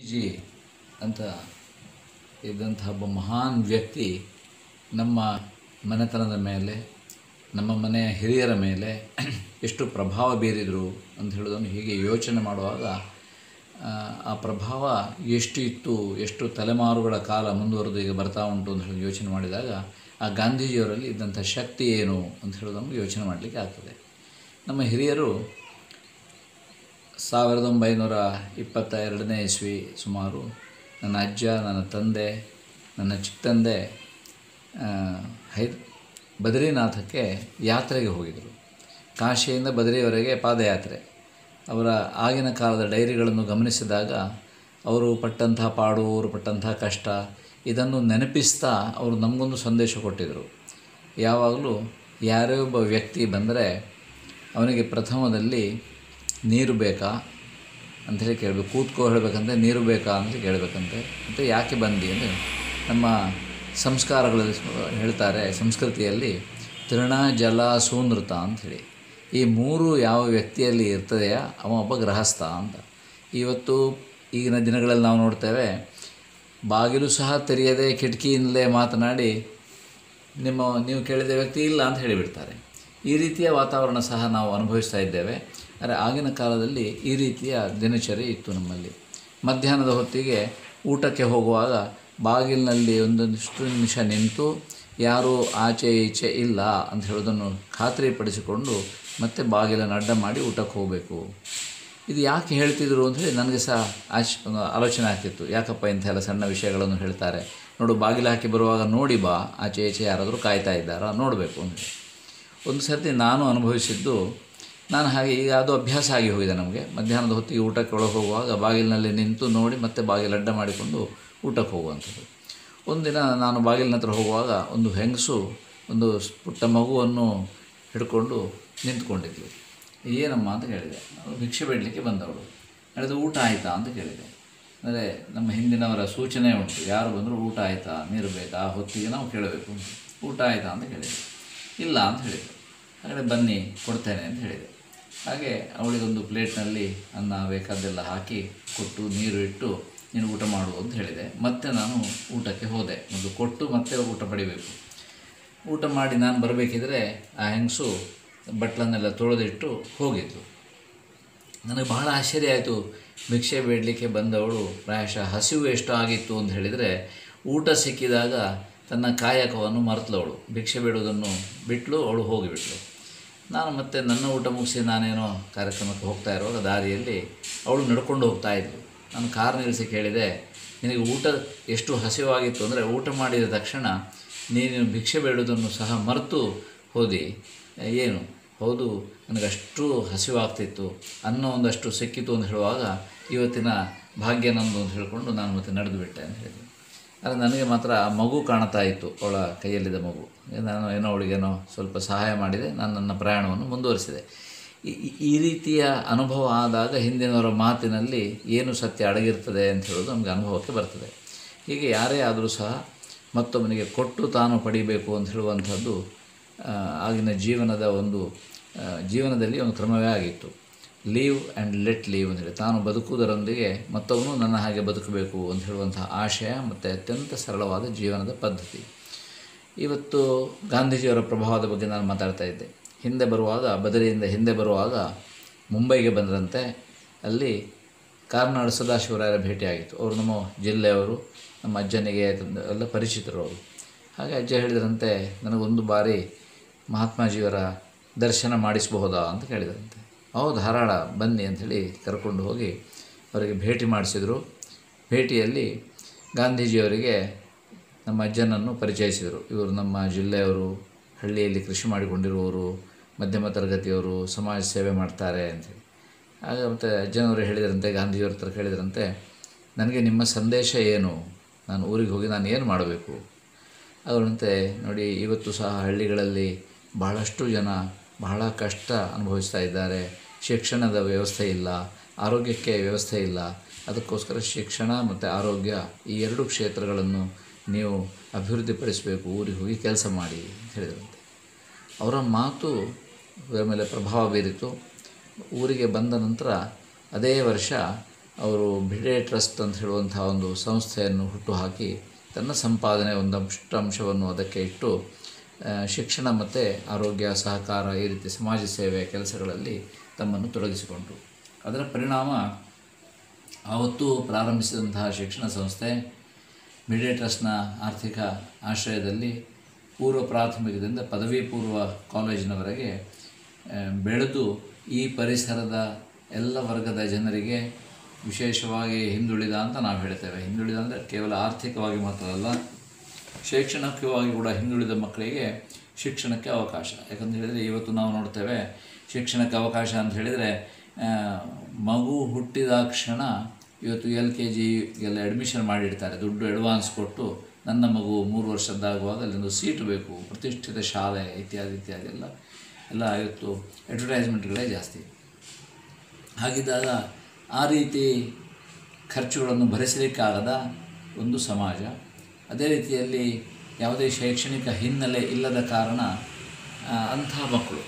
ಗಾಂಧೀಜಿ ಅಂತ ಇದ್ದಂತಹ ಒಬ್ಬ ಮಹಾನ್ ವ್ಯಕ್ತಿ ನಮ್ಮ ಮನೆತನದ ಮೇಲೆ ನಮ್ಮ ಮನೆಯ ಹಿರಿಯರ ಮೇಲೆ ಎಷ್ಟು ಪ್ರಭಾವ ಬೀರಿದರು ಅಂತ ಹೇಳೋದನ್ನು ಹೀಗೆ ಯೋಚನೆ ಮಾಡುವಾಗ ಆ, ಆ ಪ್ರಭಾವ ಎಷ್ಟು ಇತ್ತು ಎಷ್ಟು ತಲೆಮಾರುಗಳ ಕಾಲ ಮುಂದುವರೆದು ಈಗ ಬರ್ತಾ ಉಂಟು ಅಂತ ಹೇಳಿ ಯೋಚನೆ ಮಾಡಿದಾಗ ಆ ಗಾಂಧೀಜಿಯವರಲ್ಲಿ ಇದ್ದಂಥ ಶಕ್ತಿ ಏನು ಅಂತ ಹೇಳೋದನ್ನು ಯೋಚನೆ ಮಾಡಲಿಕ್ಕೆ ಆಗ್ತದೆ ನಮ್ಮ ಹಿರಿಯರು ಸಾವಿರದ ಒಂಬೈನೂರ ಇಪ್ಪತ್ತ ಎರಡನೇ ಇಸ್ವಿ ಸುಮಾರು ನನ್ನ ಅಜ್ಜ ನನ್ನ ತಂದೆ ನನ್ನ ಚಿಕ್ಕತಂದೆ ಆ, ಹೈ ಬದ್ರಿನಾಥಕ್ಕೆ ಯಾತ್ರೆಗೆ ಹೋಗಿದ್ದರು ಕಾಶಿಯಿಂದ ಬದರಿಯವರೆಗೆ ಪಾದಯಾತ್ರೆ ಅವರ ಆಗಿನ ಕಾಲದ ಡೈರಿಗಳನ್ನು ಗಮನಿಸಿದಾಗ ಅವರು ಪಟ್ಟಂತಹ ಪಾಡು ಅವರು ಪಟ್ಟಂತಹ ಕಷ್ಟ ಇದನ್ನು ನೆನಪಿಸ್ತಾ ಅವರು ನಮಗೊಂದು ಸಂದೇಶ ಕೊಟ್ಟಿದ್ದರು ಯಾವಾಗಲೂ ಯಾರೇ ಒಬ್ಬ ವ್ಯಕ್ತಿ ಬಂದರೆ ಅವನಿಗೆ ಪ್ರಥಮದಲ್ಲಿ ನೀರು ಬೇಕಾ ಅಂಥೇಳಿ ಕೇಳಬೇಕು ಕೂತ್ಕೋ ಹೇಳಬೇಕಂತೆ ನೀರು ಬೇಕಾ ಅಂತ ಕೇಳಬೇಕಂತೆ ಮತ್ತು ಯಾಕೆ ಬಂದಿ ಅಂದರೆ ನಮ್ಮ ಸಂಸ್ಕಾರಗಳಲ್ಲಿ ಸ- ಹೇಳ್ತಾರೆ ಸಂಸ್ಕೃತಿಯಲ್ಲಿ ತೃಣ ಜಲ ಸೂನೃತ ಅಂಥೇಳಿ ಈ ಮೂರು ಯಾವ ವ್ಯಕ್ತಿಯಲ್ಲಿ ಇರ್ತದೆಯಾ ಅವ ಒಬ್ಬ ಗೃಹಸ್ಥ ಅಂತ ಇವತ್ತು ಈಗಿನ ದಿನಗಳಲ್ಲಿ ನಾವು ನೋಡ್ತೇವೆ ಬಾಗಿಲು ಸಹ ತೆರೆಯದೆ ಕಿಟಕಿಯಿಂದಲೇ ಮಾತನಾಡಿ ನಿಮ್ಮ ನೀವು ಕೇಳಿದ ವ್ಯಕ್ತಿ ಇಲ್ಲ ಅಂತ ಹೇಳಿಬಿಡ್ತಾರೆ ಈ ರೀತಿಯ ವಾತಾವರಣ ಸಹ ನಾವು ಅನುಭವಿಸ್ತಾ ಇದ್ದೇವೆ ಆದರೆ ಆಗಿನ ಕಾಲದಲ್ಲಿ ಈ ರೀತಿಯ ದಿನಚರಿ ಇತ್ತು ನಮ್ಮಲ್ಲಿ ಮಧ್ಯಾಹ್ನದ ಹೊತ್ತಿಗೆ ಊಟಕ್ಕೆ ಹೋಗುವಾಗ ಬಾಗಿಲಿನಲ್ಲಿ ಒಂದೊಂದಿಷ್ಟು ನಿಮಿಷ ನಿಂತು ಯಾರೂ ಆಚೆ ಈಚೆ ಇಲ್ಲ ಅಂತ ಹೇಳೋದನ್ನು ಖಾತ್ರಿಪಡಿಸಿಕೊಂಡು ಮತ್ತೆ ಬಾಗಿಲನ್ನು ಅಡ್ಡ ಮಾಡಿ ಊಟಕ್ಕೆ ಹೋಗಬೇಕು ಇದು ಯಾಕೆ ಹೇಳ್ತಿದ್ರು ಅಂತ ಹೇಳಿ ನನಗೆ ಸಹ ಆಶ್ ಒಂದು ಆಲೋಚನೆ ಆಗ್ತಿತ್ತು ಯಾಕಪ್ಪ ಇಂಥ ಎಲ್ಲ ಸಣ್ಣ ವಿಷಯಗಳನ್ನು ಹೇಳ್ತಾರೆ ನೋಡು ಬಾಗಿಲು ಹಾಕಿ ಬರುವಾಗ ನೋಡಿ ಬಾ ಆಚೆ ಈಚೆ ಯಾರಾದರೂ ಕಾಯ್ತಾ ಇದ್ದಾರಾ ನೋಡಬೇಕು ಅಂತ ಒಂದು ಸರ್ತಿ ನಾನು ಅನುಭವಿಸಿದ್ದು ನಾನು ಹಾಗೆ ಈಗ ಅದು ಅಭ್ಯಾಸ ಆಗಿ ಹೋಗಿದೆ ನಮಗೆ ಮಧ್ಯಾಹ್ನದ ಹೊತ್ತಿಗೆ ಊಟಕ್ಕೆ ಒಳಗೆ ಹೋಗುವಾಗ ಬಾಗಿಲಿನಲ್ಲಿ ನಿಂತು ನೋಡಿ ಮತ್ತೆ ಬಾಗಿಲು ಅಡ್ಡ ಮಾಡಿಕೊಂಡು ಊಟಕ್ಕೆ ಹೋಗುವಂಥದ್ದು ಒಂದಿನ ನಾನು ಬಾಗಿಲಿನ ಹತ್ರ ಹೋಗುವಾಗ ಒಂದು ಹೆಂಗಸು ಒಂದು ಸ್- ಪುಟ್ಟ ಮಗುವನ್ನು ಹಿಡ್ಕೊಂಡು ನಿಂತ್ಕೊಂಡಿದ್ಲು ಏನಮ್ಮ ಅಂತ ಕೇಳಿದೆ ಅವಳು ಭಿಕ್ಷೆ ಬೇಡಲಿಕ್ಕೆ ಬಂದವಳು ಹೇಳಿದ ಊಟ ಆಯಿತಾ ಅಂತ ಕೇಳಿದೆ ಅಂದರೆ ನಮ್ಮ ಹಿಂದಿನವರ ಸೂಚನೆ ಉಂಟು ಯಾರು ಬಂದರೂ ಊಟ ಆಯಿತಾ ನೀರು ಬೇಕಾ ಆ ಹೊತ್ತಿಗೆ ನಾವು ಕೇಳಬೇಕು ಊಟ ಆಯಿತಾ ಅಂತ ಕೇಳಿದೆ ಇಲ್ಲ ಅಂತ ಹೇಳಿದರು ಹಾಗಾದರೆ ಬನ್ನಿ ಕೊಡ್ತೇನೆ ಅಂತ ಹೇಳಿದೆ ಹಾಗೆ ಅವಳಿಗೊಂದು ಪ್ಲೇಟ್ನಲ್ಲಿ ಅನ್ನ ಬೇಕಾದ್ದೆಲ್ಲ ಹಾಕಿ ಕೊಟ್ಟು ನೀರು ಇಟ್ಟು ನೀನು ಊಟ ಮಾಡು ಅಂತ ಹೇಳಿದೆ ಮತ್ತೆ ನಾನು ಊಟಕ್ಕೆ ಹೋದೆ ಒಂದು ಕೊಟ್ಟು ಮತ್ತೆ ಊಟ ಪಡಿಬೇಕು ಊಟ ಮಾಡಿ ನಾನು ಬರಬೇಕಿದ್ರೆ ಆ ಹೆಂಗಸು ಬಟ್ಲನ್ನೆಲ್ಲ ತೊಳೆದಿಟ್ಟು ಹೋಗಿದ್ಲು ನನಗೆ ಬಹಳ ಆಶ್ಚರ್ಯ ಆಯಿತು ಭಿಕ್ಷೆ ಬೇಡಲಿಕ್ಕೆ ಬಂದವಳು ಪ್ರಾಯಶಃ ಹಸಿವು ಎಷ್ಟು ಆಗಿತ್ತು ಅಂತ ಹೇಳಿದರೆ ಊಟ ಸಿಕ್ಕಿದಾಗ ತನ್ನ ಕಾಯಕವನ್ನು ಮರೆತಳವಳು ಭಿಕ್ಷೆ ಬೇಡುವುದನ್ನು ಬಿಟ್ಟಳು ಅವಳು ಹೋಗಿಬಿಟ್ಲು ನಾನು ಮತ್ತೆ ನನ್ನ ಊಟ ಮುಗಿಸಿ ನಾನೇನೋ ಕಾರ್ಯಕ್ರಮಕ್ಕೆ ಹೋಗ್ತಾ ಇರುವಾಗ ದಾರಿಯಲ್ಲಿ ಅವಳು ನಡ್ಕೊಂಡು ಹೋಗ್ತಾ ಇದ್ಲು ನಾನು ಕಾರ್ ನಿಲ್ಲಿಸಿ ಕೇಳಿದೆ ನಿನಗೆ ಊಟ ಎಷ್ಟು ಹಸಿವಾಗಿತ್ತು ಅಂದರೆ ಊಟ ಮಾಡಿದ ತಕ್ಷಣ ನೀನು ಭಿಕ್ಷೆ ಬೇಡುವುದನ್ನು ಸಹ ಮರೆತು ಹೋದಿ ಏನು ಹೌದು ನನಗಷ್ಟು ಹಸಿವಾಗ್ತಿತ್ತು ಅನ್ನ ಒಂದಷ್ಟು ಸಿಕ್ಕಿತು ಅಂತ ಹೇಳುವಾಗ ಇವತ್ತಿನ ಭಾಗ್ಯ ನಂದು ಅಂತ ಹೇಳಿಕೊಂಡು ನಾನು ಮತ್ತೆ ನಡೆದು ಬಿಟ್ಟೆ ಅಂತ ಹೇಳಿದೆ ಆದರೆ ನನಗೆ ಮಾತ್ರ ಆ ಮಗು ಕಾಣ್ತಾ ಇತ್ತು ಅವಳ ಕೈಯಲ್ಲಿದ್ದ ಮಗು ನಾನು ಏನೋ ಅವಳಿಗೇನೋ ಸ್ವಲ್ಪ ಸಹಾಯ ಮಾಡಿದೆ ನಾನು ನನ್ನ ಪ್ರಯಾಣವನ್ನು ಮುಂದುವರಿಸಿದೆ ಈ- ಈ- ಈ ರೀತಿಯ ಅನುಭವ ಆದಾಗ ಹಿಂದಿನವರ ಮಾತಿನಲ್ಲಿ ಏನು ಸತ್ಯ ಅಡಗಿರ್ತದೆ ಅಂತ ಹೇಳೋದು ನಮಗೆ ಅನುಭವಕ್ಕೆ ಬರ್ತದೆ ಹೀಗೆ ಯಾರೇ ಆದರೂ ಸಹ ಮತ್ತೊಬ್ಬನಿಗೆ ಕೊಟ್ಟು ತಾನು ಪಡಿಬೇಕು ಅಂತ ಹೇಳುವಂಥದ್ದು ಆ, ಆಗಿನ ಜೀವನದ ಒಂದು ಆ, ಜೀವನದಲ್ಲಿ ಒಂದು ಕ್ರಮವೇ ಆಗಿತ್ತು ಲೀವ್ ಆ್ಯಂಡ್ ಲೆಟ್ ಲೀವ್ ಅಂತೇಳಿ ತಾನು ಬದುಕುವುದರೊಂದಿಗೆ ಮತ್ತವನು ನನ್ನ ಹಾಗೆ ಬದುಕಬೇಕು ಅಂತ ಹೇಳುವಂತಹ ಆಶಯ ಮತ್ತು ಅತ್ಯಂತ ಸರಳವಾದ ಜೀವನದ ಪದ್ಧತಿ ಇವತ್ತು ಗಾಂಧೀಜಿಯವರ ಪ್ರಭಾವದ ಬಗ್ಗೆ ನಾನು ಮಾತಾಡ್ತಾ ಇದ್ದೆ ಹಿಂದೆ ಬರುವಾಗ ಬದರಿಯಿಂದ ಹಿಂದೆ ಬರುವಾಗ ಮುಂಬೈಗೆ ಬಂದರಂತೆ ಅಲ್ಲಿ ಕಾರ್ನಾಡು ಸದಾಶಿವರಾಯರ ಭೇಟಿಯಾಗಿತ್ತು ಅವರು ನಮ್ಮ ಜಿಲ್ಲೆಯವರು ನಮ್ಮ ಅಜ್ಜನಿಗೆ ತಂದ- ಎಲ್ಲ ಪರಿಚಿತರು ಅವರು ಹಾಗೆ ಅಜ್ಜ ಹೇಳಿದ್ರಂತೆ ನನಗೊಂದು ಬಾರಿ ಮಹಾತ್ಮಾಜಿಯವರ ದರ್ಶನ ಮಾಡಿಸಬಹುದಾ ಅಂತ ಕೇಳಿದ್ರಂತೆ ಹೌದು ಧಾರಾಳ ಬನ್ನಿ ಅಂಥೇಳಿ ಕರ್ಕೊಂಡು ಹೋಗಿ ಅವರಿಗೆ ಭೇಟಿ ಮಾಡಿಸಿದರು ಭೇಟಿಯಲ್ಲಿ ಗಾಂಧೀಜಿಯವರಿಗೆ ನಮ್ಮ ಅಜ್ಜನನ್ನು ಪರಿಚಯಿಸಿದರು ಇವರು ನಮ್ಮ ಜಿಲ್ಲೆಯವರು ಹಳ್ಳಿಯಲ್ಲಿ ಕೃಷಿ ಮಾಡಿಕೊಂಡಿರುವವರು ಮಧ್ಯಮ ತರಗತಿಯವರು ಸಮಾಜ ಸೇವೆ ಮಾಡ್ತಾರೆ ಅಂತೇಳಿ ಆಗ ಮತ್ತು ಅಜ್ಜನವರು ಹೇಳಿದರಂತೆ ಗಾಂಧೀಜಿಯವ್ರ ಹತ್ರ ಕೇಳಿದರಂತೆ ನನಗೆ ನಿಮ್ಮ ಸಂದೇಶ ಏನು ನಾನು ಊರಿಗೆ ಹೋಗಿ ನಾನು ಏನು ಮಾಡಬೇಕು ಅದರಂತೆ ನೋಡಿ ಇವತ್ತು ಸಹ ಹಳ್ಳಿಗಳಲ್ಲಿ ಬಹಳಷ್ಟು ಜನ ಬಹಳ ಕಷ್ಟ ಅನುಭವಿಸ್ತಾ ಇದ್ದಾರೆ ಶಿಕ್ಷಣದ ವ್ಯವಸ್ಥೆ ಇಲ್ಲ ಆರೋಗ್ಯಕ್ಕೆ ವ್ಯವಸ್ಥೆ ಇಲ್ಲ ಅದಕ್ಕೋಸ್ಕರ ಶಿಕ್ಷಣ ಮತ್ತು ಆರೋಗ್ಯ ಈ ಎರಡು ಕ್ಷೇತ್ರಗಳನ್ನು ನೀವು ಅಭಿವೃದ್ಧಿಪಡಿಸಬೇಕು ಊರಿಗೆ ಹೋಗಿ ಕೆಲಸ ಮಾಡಿ ಅಂತ ಹೇಳಿದರಂತೆ ಅವರ ಮಾತು ಇವರ ಮೇಲೆ ಪ್ರಭಾವ ಬೀರಿತು ಊರಿಗೆ ಬಂದ ನಂತರ ಅದೇ ವರ್ಷ ಅವರು ಭಿಡೆ ಟ್ರಸ್ಟ್ ಅಂತ ಹೇಳುವಂಥ ಒಂದು ಸಂಸ್ಥೆಯನ್ನು ಹುಟ್ಟುಹಾಕಿ ತನ್ನ ಸಂಪಾದನೆ ಒಂದಷ್ಟು ಅಂಶವನ್ನು ಅದಕ್ಕೆ ಇಟ್ಟು ಆ, ಶಿಕ್ಷಣ ಮತ್ತು ಆರೋಗ್ಯ ಸಹಕಾರ ಈ ರೀತಿ ಸಮಾಜ ಸೇವೆ ಕೆಲಸಗಳಲ್ಲಿ ತಮ್ಮನ್ನು ತೊಡಗಿಸಿಕೊಂಡರು ಅದರ ಪರಿಣಾಮ ಆವತ್ತು ಪ್ರಾರಂಭಿಸಿದಂತಹ ಶಿಕ್ಷಣ ಸಂಸ್ಥೆ ಮಿಡೇ ಟ್ರಸ್ಟ್ನ ಆರ್ಥಿಕ ಆಶ್ರಯದಲ್ಲಿ ಪೂರ್ವ ಪ್ರಾಥಮಿಕದಿಂದ ಪದವಿ ಪೂರ್ವ ಕಾಲೇಜಿನವರೆಗೆ ಆ, ಬೆಳೆದು ಈ ಪರಿಸರದ ಎಲ್ಲ ವರ್ಗದ ಜನರಿಗೆ ವಿಶೇಷವಾಗಿ ಹಿಂದುಳಿದ ಅಂತ ನಾವು ಹೇಳ್ತೇವೆ ಹಿಂದುಳಿದ ಅಂದರೆ ಕೇವಲ ಆರ್ಥಿಕವಾಗಿ ಮಾತ್ರ ಅಲ್ಲ ಶೈಕ್ಷಣಿಕವಾಗಿ ಕೂಡ ಹಿಂದುಳಿದ ಮಕ್ಕಳಿಗೆ ಶಿಕ್ಷಣಕ್ಕೆ ಅವಕಾಶ ಯಾಕಂತ ಹೇಳಿದರೆ ಇವತ್ತು ನಾವು ನೋಡ್ತೇವೆ ಶಿಕ್ಷಣಕ್ಕೆ ಅವಕಾಶ ಅಂತ ಹೇಳಿದರೆ ಆ, ಮಗು ಹುಟ್ಟಿದ ಕ್ಷಣ ಇವತ್ತು ಎಲ್ ಕೆ ಜಿ ಎಲ್ಲ ಅಡ್ಮಿಷನ್ ಮಾಡಿಡ್ತಾರೆ ದುಡ್ಡು ಅಡ್ವಾನ್ಸ್ ಕೊಟ್ಟು ನನ್ನ ಮಗು ಮೂರು ವರ್ಷದ್ದಾಗುವಾಗ ಅಲ್ಲೊಂದು ಸೀಟು ಬೇಕು ಪ್ರತಿಷ್ಠಿತ ಶಾಲೆ ಇತ್ಯಾದಿ ಇತ್ಯಾದಿ ಎಲ್ಲ ಎಲ್ಲ ಇವತ್ತು ಅಡ್ವರ್ಟೈಸ್ಮೆಂಟ್ಗಳೇ ಜಾಸ್ತಿ ಹಾಗಿದ್ದಾಗ ಆ ರೀತಿ ಖರ್ಚುಗಳನ್ನು ಭರಿಸಲಿಕ್ಕಾಗದ ಒಂದು ಸಮಾಜ ಅದೇ ರೀತಿಯಲ್ಲಿ ಯಾವುದೇ ಶೈಕ್ಷಣಿಕ ಹಿನ್ನೆಲೆ ಇಲ್ಲದ ಕಾರಣ ಆ, ಅಂಥ ಮಕ್ಕಳು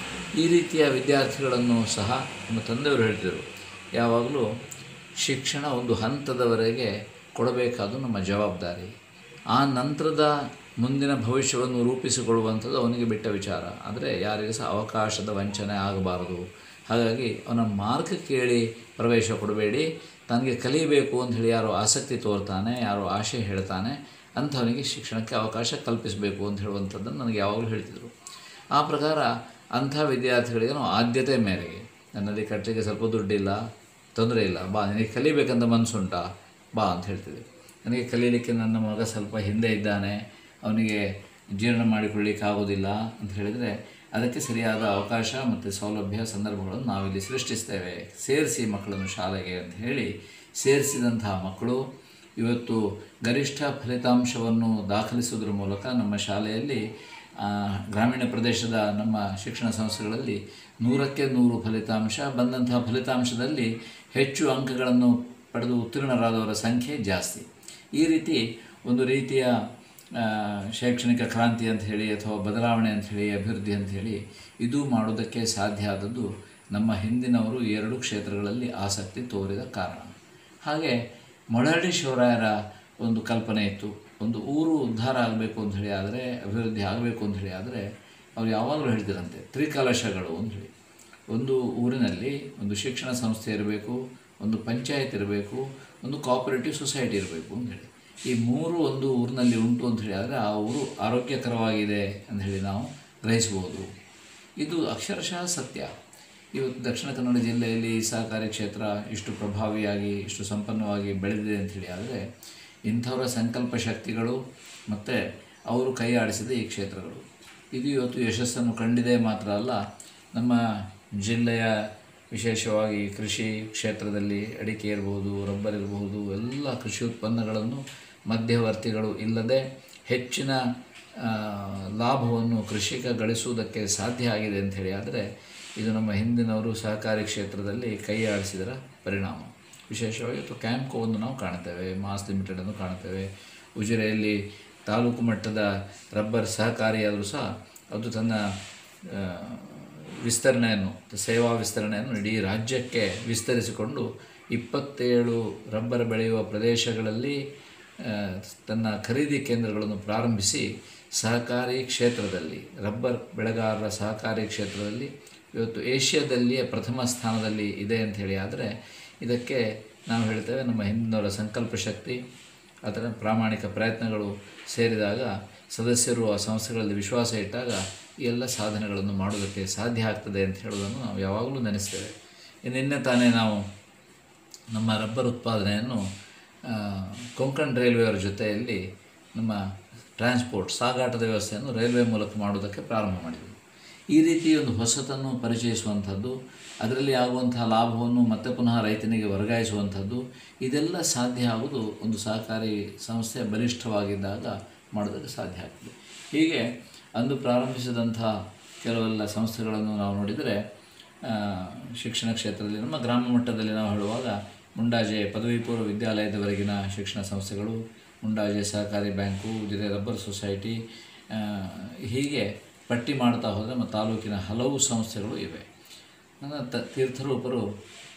ಈ ರೀತಿಯ ವಿದ್ಯಾರ್ಥಿಗಳನ್ನು ಸಹ ನಮ್ಮ ತಂದೆಯವರು ಹೇಳ್ತಿದ್ರು ಯಾವಾಗಲೂ ಶಿಕ್ಷಣ ಒಂದು ಹಂತದವರೆಗೆ ಕೊಡಬೇಕಾದ್ದು ನಮ್ಮ ಜವಾಬ್ದಾರಿ ಆ ನಂತರದ ಮುಂದಿನ ಭವಿಷ್ಯವನ್ನು ರೂಪಿಸಿಕೊಳ್ಳುವಂಥದ್ದು ಅವನಿಗೆ ಬಿಟ್ಟ ವಿಚಾರ ಆದರೆ ಯಾರಿಗೂ ಸಹ ಅವಕಾಶದ ವಂಚನೆ ಆಗಬಾರದು ಹಾಗಾಗಿ ಅವನ ಮಾರ್ಗ ಕೇಳಿ ಪ್ರವೇಶ ಕೊಡಬೇಡಿ ತನಗೆ ಕಲಿಬೇಕು ಅಂತ ಹೇಳಿ ಯಾರೋ ಆಸಕ್ತಿ ತೋರ್ತಾನೆ ಯಾರೋ ಆಶೆ ಹೇಳ್ತಾನೆ ಅಂಥವನಿಗೆ ಶಿಕ್ಷಣಕ್ಕೆ ಅವಕಾಶ ಕಲ್ಪಿಸಬೇಕು ಅಂತ ಹೇಳುವಂಥದ್ದನ್ನು ನನಗೆ ಯಾವಾಗಲೂ ಹೇಳ್ತಿದ್ರು ಆ ಪ್ರಕಾರ ಅಂಥ ವಿದ್ಯಾರ್ಥಿಗಳಿಗೆ ನಾವು ಆದ್ಯತೆ ಮೇರೆಗೆ ನನ್ನಲ್ಲಿ ಕಟ್ಟಲಿಕ್ಕೆ ಸ್ವಲ್ಪ ದುಡ್ಡಿಲ್ಲ ತೊಂದರೆ ಇಲ್ಲ ಬಾ ನಿನಗೆ ಕಲಿಬೇಕಂತ ಮನಸ್ಸುಂಟಾ ಬಾ ಅಂತ ಹೇಳ್ತಿದ್ದೆ ನನಗೆ ಕಲೀಲಿಕ್ಕೆ ನನ್ನ ಮಗ ಸ್ವಲ್ಪ ಹಿಂದೆ ಇದ್ದಾನೆ ಅವನಿಗೆ ಜೀರ್ಣ ಮಾಡಿಕೊಳ್ಳಿಕ್ಕೆ ಆಗೋದಿಲ್ಲ ಅಂತ ಹೇಳಿದರೆ ಅದಕ್ಕೆ ಸರಿಯಾದ ಅವಕಾಶ ಮತ್ತು ಸೌಲಭ್ಯ ಸಂದರ್ಭಗಳನ್ನು ನಾವಿಲ್ಲಿ ಸೃಷ್ಟಿಸ್ತೇವೆ ಸೇರಿಸಿ ಮಕ್ಕಳನ್ನು ಶಾಲೆಗೆ ಅಂತ ಹೇಳಿ ಸೇರಿಸಿದಂತಹ ಮಕ್ಕಳು ಇವತ್ತು ಗರಿಷ್ಠ ಫಲಿತಾಂಶವನ್ನು ದಾಖಲಿಸುವುದರ ಮೂಲಕ ನಮ್ಮ ಶಾಲೆಯಲ್ಲಿ ಆ, ಗ್ರಾಮೀಣ ಪ್ರದೇಶದ ನಮ್ಮ ಶಿಕ್ಷಣ ಸಂಸ್ಥೆಗಳಲ್ಲಿ ನೂರಕ್ಕೆ ನೂರು ಫಲಿತಾಂಶ ಬಂದಂತಹ ಫಲಿತಾಂಶದಲ್ಲಿ ಹೆಚ್ಚು ಅಂಕಗಳನ್ನು ಪಡೆದು ಉತ್ತೀರ್ಣರಾದವರ ಸಂಖ್ಯೆ ಜಾಸ್ತಿ ಈ ರೀತಿ ಒಂದು ರೀತಿಯ ಆ, ಶೈಕ್ಷಣಿಕ ಕ್ರಾಂತಿ ಅಂತ ಹೇಳಿ ಅಥವಾ ಬದಲಾವಣೆ ಅಂತ ಹೇಳಿ ಅಭಿವೃದ್ಧಿ ಅಂತ ಹೇಳಿ ಇದು ಮಾಡೋದಕ್ಕೆ ಸಾಧ್ಯ ಆದದ್ದು ನಮ್ಮ ಹಿಂದಿನವರು ಈ ಎರಡು ಕ್ಷೇತ್ರಗಳಲ್ಲಿ ಆಸಕ್ತಿ ತೋರಿದ ಕಾರಣ ಹಾಗೆ ಮೊಳಹಳ್ಳಿ ಶಿವರಾಯರ ಒಂದು ಕಲ್ಪನೆ ಇತ್ತು ಒಂದು ಊರು ಉದ್ಧಾರ ಆಗಬೇಕು ಅಂತ ಹೇಳಿ ಆದರೆ ಅಭಿವೃದ್ಧಿ ಆಗಬೇಕು ಅಂತ ಹೇಳಿ ಆದರೆ ಅವ್ರು ಯಾವಾಗಲೂ ಹೇಳ್ತಿರಂತೆ ತ್ರಿಕಲಶಗಳು ಅಂತ ಹೇಳಿ ಒಂದು ಊರಿನಲ್ಲಿ ಒಂದು ಶಿಕ್ಷಣ ಸಂಸ್ಥೆ ಇರಬೇಕು ಒಂದು ಪಂಚಾಯತ್ ಇರಬೇಕು ಒಂದು ಕೋಆಪರೇಟಿವ್ ಸೊಸೈಟಿ ಇರಬೇಕು ಅಂತ ಹೇಳಿ ಈ ಮೂರು ಒಂದು ಊರಿನಲ್ಲಿ ಉಂಟು ಅಂತ ಹೇಳಿ ಆದರೆ ಆ ಊರು ಆರೋಗ್ಯಕರವಾಗಿದೆ ಅಂತ ಹೇಳಿ ನಾವು ಗ್ರಹಿಸ್ಬೋದು ಇದು ಅಕ್ಷರಶಃ ಸತ್ಯ ಇವತ್ತು ದಕ್ಷಿಣ ಕನ್ನಡ ಜಿಲ್ಲೆಯಲ್ಲಿ ಸಹಕಾರಿ ಕ್ಷೇತ್ರ ಇಷ್ಟು ಪ್ರಭಾವಿಯಾಗಿ ಇಷ್ಟು ಸಂಪನ್ನವಾಗಿ ಬೆಳೆದಿದೆ ಅಂಥೇಳಿ ಆದರೆ ಇಂಥವರ ಸಂಕಲ್ಪ ಶಕ್ತಿಗಳು ಮತ್ತು ಅವರು ಕೈ ಆಡಿಸಿದ ಈ ಕ್ಷೇತ್ರಗಳು ಇದು ಇವತ್ತು ಯಶಸ್ಸನ್ನು ಕಂಡಿದೆ ಮಾತ್ರ ಅಲ್ಲ ನಮ್ಮ ಜಿಲ್ಲೆಯ ವಿಶೇಷವಾಗಿ ಕೃಷಿ ಕ್ಷೇತ್ರದಲ್ಲಿ ಅಡಿಕೆ ಇರ್ಬೋದು ರಬ್ಬರ್ ಇರಬಹುದು ಎಲ್ಲ ಕೃಷಿ ಉತ್ಪನ್ನಗಳನ್ನು ಮಧ್ಯವರ್ತಿಗಳು ಇಲ್ಲದೆ ಹೆಚ್ಚಿನ ಆ, ಲಾಭವನ್ನು ಕೃಷಿಕ ಗಳಿಸುವುದಕ್ಕೆ ಸಾಧ್ಯ ಆಗಿದೆ ಅಂಥೇಳಿ ಆದರೆ ಇದು ನಮ್ಮ ಹಿಂದಿನವರು ಸಹಕಾರಿ ಕ್ಷೇತ್ರದಲ್ಲಿ ಕೈ ಆಡಿಸಿದರ ಪರಿಣಾಮ ವಿಶೇಷವಾಗಿ ಅಥವಾ ಕ್ಯಾಂಪ್ಕೋವನ್ನು ನಾವು ಕಾಣ್ತೇವೆ ಮಾಸ್ ಲಿಮಿಟೆಡನ್ನು ಕಾಣ್ತೇವೆ ಉಜಿರೆಯಲ್ಲಿ ತಾಲೂಕು ಮಟ್ಟದ ರಬ್ಬರ್ ಸಹಕಾರಿಯಾದರೂ ಸಹ ಅದು ತನ್ನ ಆ, ವಿಸ್ತರಣೆಯನ್ನು ಸೇವಾ ವಿಸ್ತರಣೆಯನ್ನು ಇಡೀ ರಾಜ್ಯಕ್ಕೆ ವಿಸ್ತರಿಸಿಕೊಂಡು ಇಪ್ಪತ್ತೇಳು ರಬ್ಬರ್ ಬೆಳೆಯುವ ಪ್ರದೇಶಗಳಲ್ಲಿ ಆ, ತನ್ನ ಖರೀದಿ ಕೇಂದ್ರಗಳನ್ನು ಪ್ರಾರಂಭಿಸಿ ಸಹಕಾರಿ ಕ್ಷೇತ್ರದಲ್ಲಿ ರಬ್ಬರ್ ಬೆಳೆಗಾರರ ಸಹಕಾರಿ ಕ್ಷೇತ್ರದಲ್ಲಿ ಇವತ್ತು ಏಷ್ಯಾದಲ್ಲಿಯೇ ಪ್ರಥಮ ಸ್ಥಾನದಲ್ಲಿ ಇದೆ ಅಂತ ಹೇಳಿ ಆದರೆ ಇದಕ್ಕೆ ನಾವು ಹೇಳ್ತೇವೆ ನಮ್ಮ ಹಿಂದಿನವರ ಸಂಕಲ್ಪ ಶಕ್ತಿ ಅದರ ಪ್ರಾಮಾಣಿಕ ಪ್ರಯತ್ನಗಳು ಸೇರಿದಾಗ ಸದಸ್ಯರು ಆ ಸಂಸ್ಥೆಗಳಲ್ಲಿ ವಿಶ್ವಾಸ ಇಟ್ಟಾಗ ಈ ಎಲ್ಲ ಸಾಧನೆಗಳನ್ನು ಮಾಡೋದಕ್ಕೆ ಸಾಧ್ಯ ಆಗ್ತದೆ ಅಂತ ಹೇಳೋದನ್ನು ನಾವು ಯಾವಾಗಲೂ ನೆನೆಸ್ತೇವೆ ಇನ್ನು ನಿನ್ನೆ ತಾನೇ ನಾವು ನಮ್ಮ ರಬ್ಬರ್ ಉತ್ಪಾದನೆಯನ್ನು ಆ, ಕೊಂಕಣ್ ರೈಲ್ವೆಯವರ ಜೊತೆಯಲ್ಲಿ ನಮ್ಮ ಟ್ರಾನ್ಸ್ಪೋರ್ಟ್ ಸಾಗಾಟದ ವ್ಯವಸ್ಥೆಯನ್ನು ರೈಲ್ವೆ ಮೂಲಕ ಮಾಡುವುದಕ್ಕೆ ಪ್ರಾರಂಭ ಮಾಡಿದರು ಈ ರೀತಿ ಒಂದು ಹೊಸತನ್ನು ಪರಿಚಯಿಸುವಂಥದ್ದು ಅದರಲ್ಲಿ ಆಗುವಂತಹ ಲಾಭವನ್ನು ಮತ್ತೆ ಪುನಃ ರೈತನಿಗೆ ವರ್ಗಾಯಿಸುವಂಥದ್ದು ಇದೆಲ್ಲ ಸಾಧ್ಯ ಆಗುವುದು ಒಂದು ಸಹಕಾರಿ ಸಂಸ್ಥೆ ಬಲಿಷ್ಠವಾಗಿದ್ದಾಗ ಮಾಡೋದಕ್ಕೆ ಸಾಧ್ಯ ಆಗ್ತದೆ ಹೀಗೆ ಅಂದು ಪ್ರಾರಂಭಿಸಿದಂಥ ಕೆಲವೆಲ್ಲ ಸಂಸ್ಥೆಗಳನ್ನು ನಾವು ನೋಡಿದರೆ ಆ, ಶಿಕ್ಷಣ ಕ್ಷೇತ್ರದಲ್ಲಿ ನಮ್ಮ ಗ್ರಾಮ ಮಟ್ಟದಲ್ಲಿ ನಾವು ಹೇಳುವಾಗ ಮುಂಡಾಜೆ ಪದವಿ ಪೂರ್ವ ವಿದ್ಯಾಲಯದವರೆಗಿನ ಶಿಕ್ಷಣ ಸಂಸ್ಥೆಗಳು ಮುಂಡಾಜೆ ಸಹಕಾರಿ ಬ್ಯಾಂಕು ಉಜಿರೆ ರಬ್ಬರ್ ಸೊಸೈಟಿ ಆ, ಹೀಗೆ ಪಟ್ಟಿ ಮಾಡ್ತಾ ಹೋದರೆ ನಮ್ಮ ತಾಲೂಕಿನ ಹಲವು ಸಂಸ್ಥೆಗಳು ಇವೆ ನನ್ನ ತ ತೀರ್ಥರೂಪರು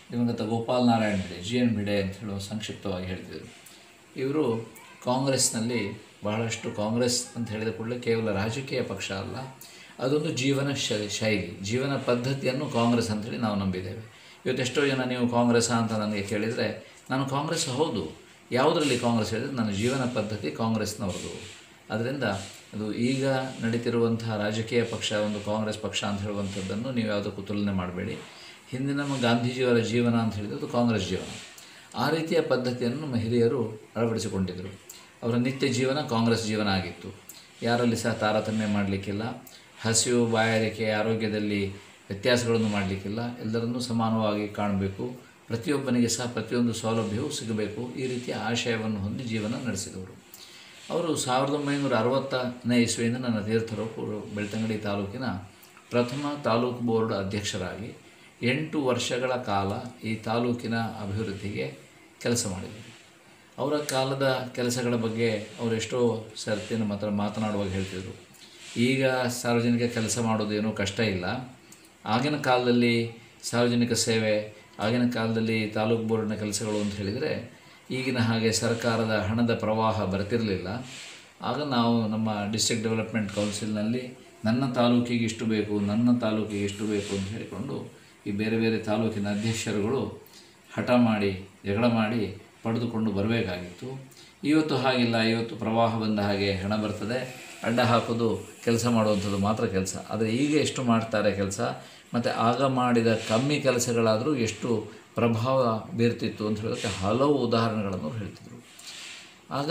ದಿವಂಗತ ಗೋಪಾಲ್ ನಾರಾಯಣ್ ಭಿಡೆ ಜಿ ಎನ್ ಭಿಡೆ ಅಂತ ಹೇಳುವ ಸಂಕ್ಷಿಪ್ತವಾಗಿ ಹೇಳ್ತಿದ್ರು ಇವರು ಕಾಂಗ್ರೆಸ್ನಲ್ಲಿ ಬಹಳಷ್ಟು ಕಾಂಗ್ರೆಸ್ ಅಂತ ಹೇಳಿದ ಕೂಡಲೇ ಕೇವಲ ರಾಜಕೀಯ ಪಕ್ಷ ಅಲ್ಲ ಅದೊಂದು ಜೀವನ ಶ- ಶೈಲಿ ಜೀವನ ಪದ್ಧತಿಯನ್ನು ಕಾಂಗ್ರೆಸ್ ಅಂತೇಳಿ ನಾವು ನಂಬಿದ್ದೇವೆ ಇವತ್ತು ಎಷ್ಟೋ ಜನ ನೀವು ಕಾಂಗ್ರೆಸ್ ಅಂತ ನನಗೆ ಕೇಳಿದರೆ ನಾನು ಕಾಂಗ್ರೆಸ್ ಹೌದು ಯಾವುದರಲ್ಲಿ ಕಾಂಗ್ರೆಸ್ ಹೇಳಿದರೆ ನನ್ನ ಜೀವನ ಪದ್ಧತಿ ಕಾಂಗ್ರೆಸ್ನವ್ರದ್ದು ಅದರಿಂದ ಅದು ಈಗ ನಡೀತಿರುವಂತಹ ರಾಜಕೀಯ ಪಕ್ಷ ಒಂದು ಕಾಂಗ್ರೆಸ್ ಪಕ್ಷ ಅಂತ ಹೇಳುವಂಥದ್ದನ್ನು ನೀವು ಯಾವುದಕ್ಕೂ ತುಲನೆ ಮಾಡಬೇಡಿ ಹಿಂದೆ ನಮ್ಮ ಗಾಂಧೀಜಿಯವರ ಜೀವನ ಅಂತ ಹೇಳಿದ್ರೆ ಅದು ಕಾಂಗ್ರೆಸ್ ಜೀವನ ಆ ರೀತಿಯ ಪದ್ಧತಿಯನ್ನು ನಮ್ಮ ಹಿರಿಯರು ಅಳವಡಿಸಿಕೊಂಡಿದ್ದರು ಅವರ ನಿತ್ಯ ಜೀವನ ಕಾಂಗ್ರೆಸ್ ಜೀವನ ಆಗಿತ್ತು ಯಾರಲ್ಲಿ ಸಹ ತಾರತಮ್ಯ ಮಾಡಲಿಕ್ಕಿಲ್ಲ ಹಸಿವು ಬಾಯಾರಿಕೆ ಆರೋಗ್ಯದಲ್ಲಿ ವ್ಯತ್ಯಾಸಗಳನ್ನು ಮಾಡಲಿಕ್ಕಿಲ್ಲ ಎಲ್ಲರನ್ನೂ ಸಮಾನವಾಗಿ ಕಾಣಬೇಕು ಪ್ರತಿಯೊಬ್ಬನಿಗೆ ಸಹ ಪ್ರತಿಯೊಂದು ಸೌಲಭ್ಯವೂ ಸಿಗಬೇಕು ಈ ರೀತಿಯ ಆಶಯವನ್ನು ಹೊಂದಿ ಜೀವನ ನಡೆಸಿದವರು ಅವರು ಸಾವಿರದ ಒಂಬೈನೂರ ಅರವತ್ತನೇ ಇಸ್ವಿಯಿಂದ ನನ್ನ ತೀರ್ಥರು ಪೂರ್ವ ಬೆಳ್ತಂಗಡಿ ತಾಲೂಕಿನ ಪ್ರಥಮ ತಾಲೂಕು ಬೋರ್ಡ್ ಅಧ್ಯಕ್ಷರಾಗಿ ಎಂಟು ವರ್ಷಗಳ ಕಾಲ ಈ ತಾಲೂಕಿನ ಅಭಿವೃದ್ಧಿಗೆ ಕೆಲಸ ಮಾಡಿದರು ಅವರ ಕಾಲದ ಕೆಲಸಗಳ ಬಗ್ಗೆ ಅವರು ಎಷ್ಟೋ ಸರ್ತಿನ ಮಾತ್ರ ಮಾತನಾಡುವಾಗ ಹೇಳ್ತಿದ್ರು ಈಗ ಸಾರ್ವಜನಿಕ ಕೆಲಸ ಮಾಡೋದೇನೂ ಕಷ್ಟ ಇಲ್ಲ ಆಗಿನ ಕಾಲದಲ್ಲಿ ಸಾರ್ವಜನಿಕ ಸೇವೆ ಆಗಿನ ಕಾಲದಲ್ಲಿ ತಾಲೂಕು ಬೋರ್ಡ್ನ ಕೆಲಸಗಳು ಅಂತ ಹೇಳಿದರೆ ಈಗಿನ ಹಾಗೆ ಸರ್ಕಾರದ ಹಣದ ಪ್ರವಾಹ ಬರ್ತಿರಲಿಲ್ಲ ಆಗ ನಾವು ನಮ್ಮ ಡಿಸ್ಟ್ರಿಕ್ಟ್ ಡೆವಲಪ್ಮೆಂಟ್ ಕೌನ್ಸಿಲ್ನಲ್ಲಿ ನನ್ನ ತಾಲೂಕಿಗೆ ಇಷ್ಟು ಬೇಕು ನನ್ನ ತಾಲೂಕಿಗೆ ಇಷ್ಟು ಬೇಕು ಅಂತ ಹೇಳಿಕೊಂಡು ಈ ಬೇರೆ ಬೇರೆ ತಾಲೂಕಿನ ಅಧ್ಯಕ್ಷರುಗಳು ಹಠ ಮಾಡಿ ಜಗಳ ಮಾಡಿ ಪಡೆದುಕೊಂಡು ಬರಬೇಕಾಗಿತ್ತು ಇವತ್ತು ಹಾಗಿಲ್ಲ ಇವತ್ತು ಪ್ರವಾಹ ಬಂದ ಹಾಗೆ ಹಣ ಬರ್ತದೆ ಅಡ್ಡ ಹಾಕೋದು ಕೆಲಸ ಮಾಡುವಂಥದ್ದು ಮಾತ್ರ ಕೆಲಸ ಆದರೆ ಈಗ ಎಷ್ಟು ಮಾಡ್ತಾರೆ ಕೆಲಸ ಮತ್ತು ಆಗ ಮಾಡಿದ ಕಮ್ಮಿ ಕೆಲಸಗಳಾದರೂ ಎಷ್ಟು ಪ್ರಭಾವ ಬೀರ್ತಿತ್ತು ಅಂತ ಹೇಳೋದಕ್ಕೆ ಹಲವು ಉದಾಹರಣೆಗಳನ್ನು ಅವ್ರು ಹೇಳ್ತಿದ್ರು ಆಗ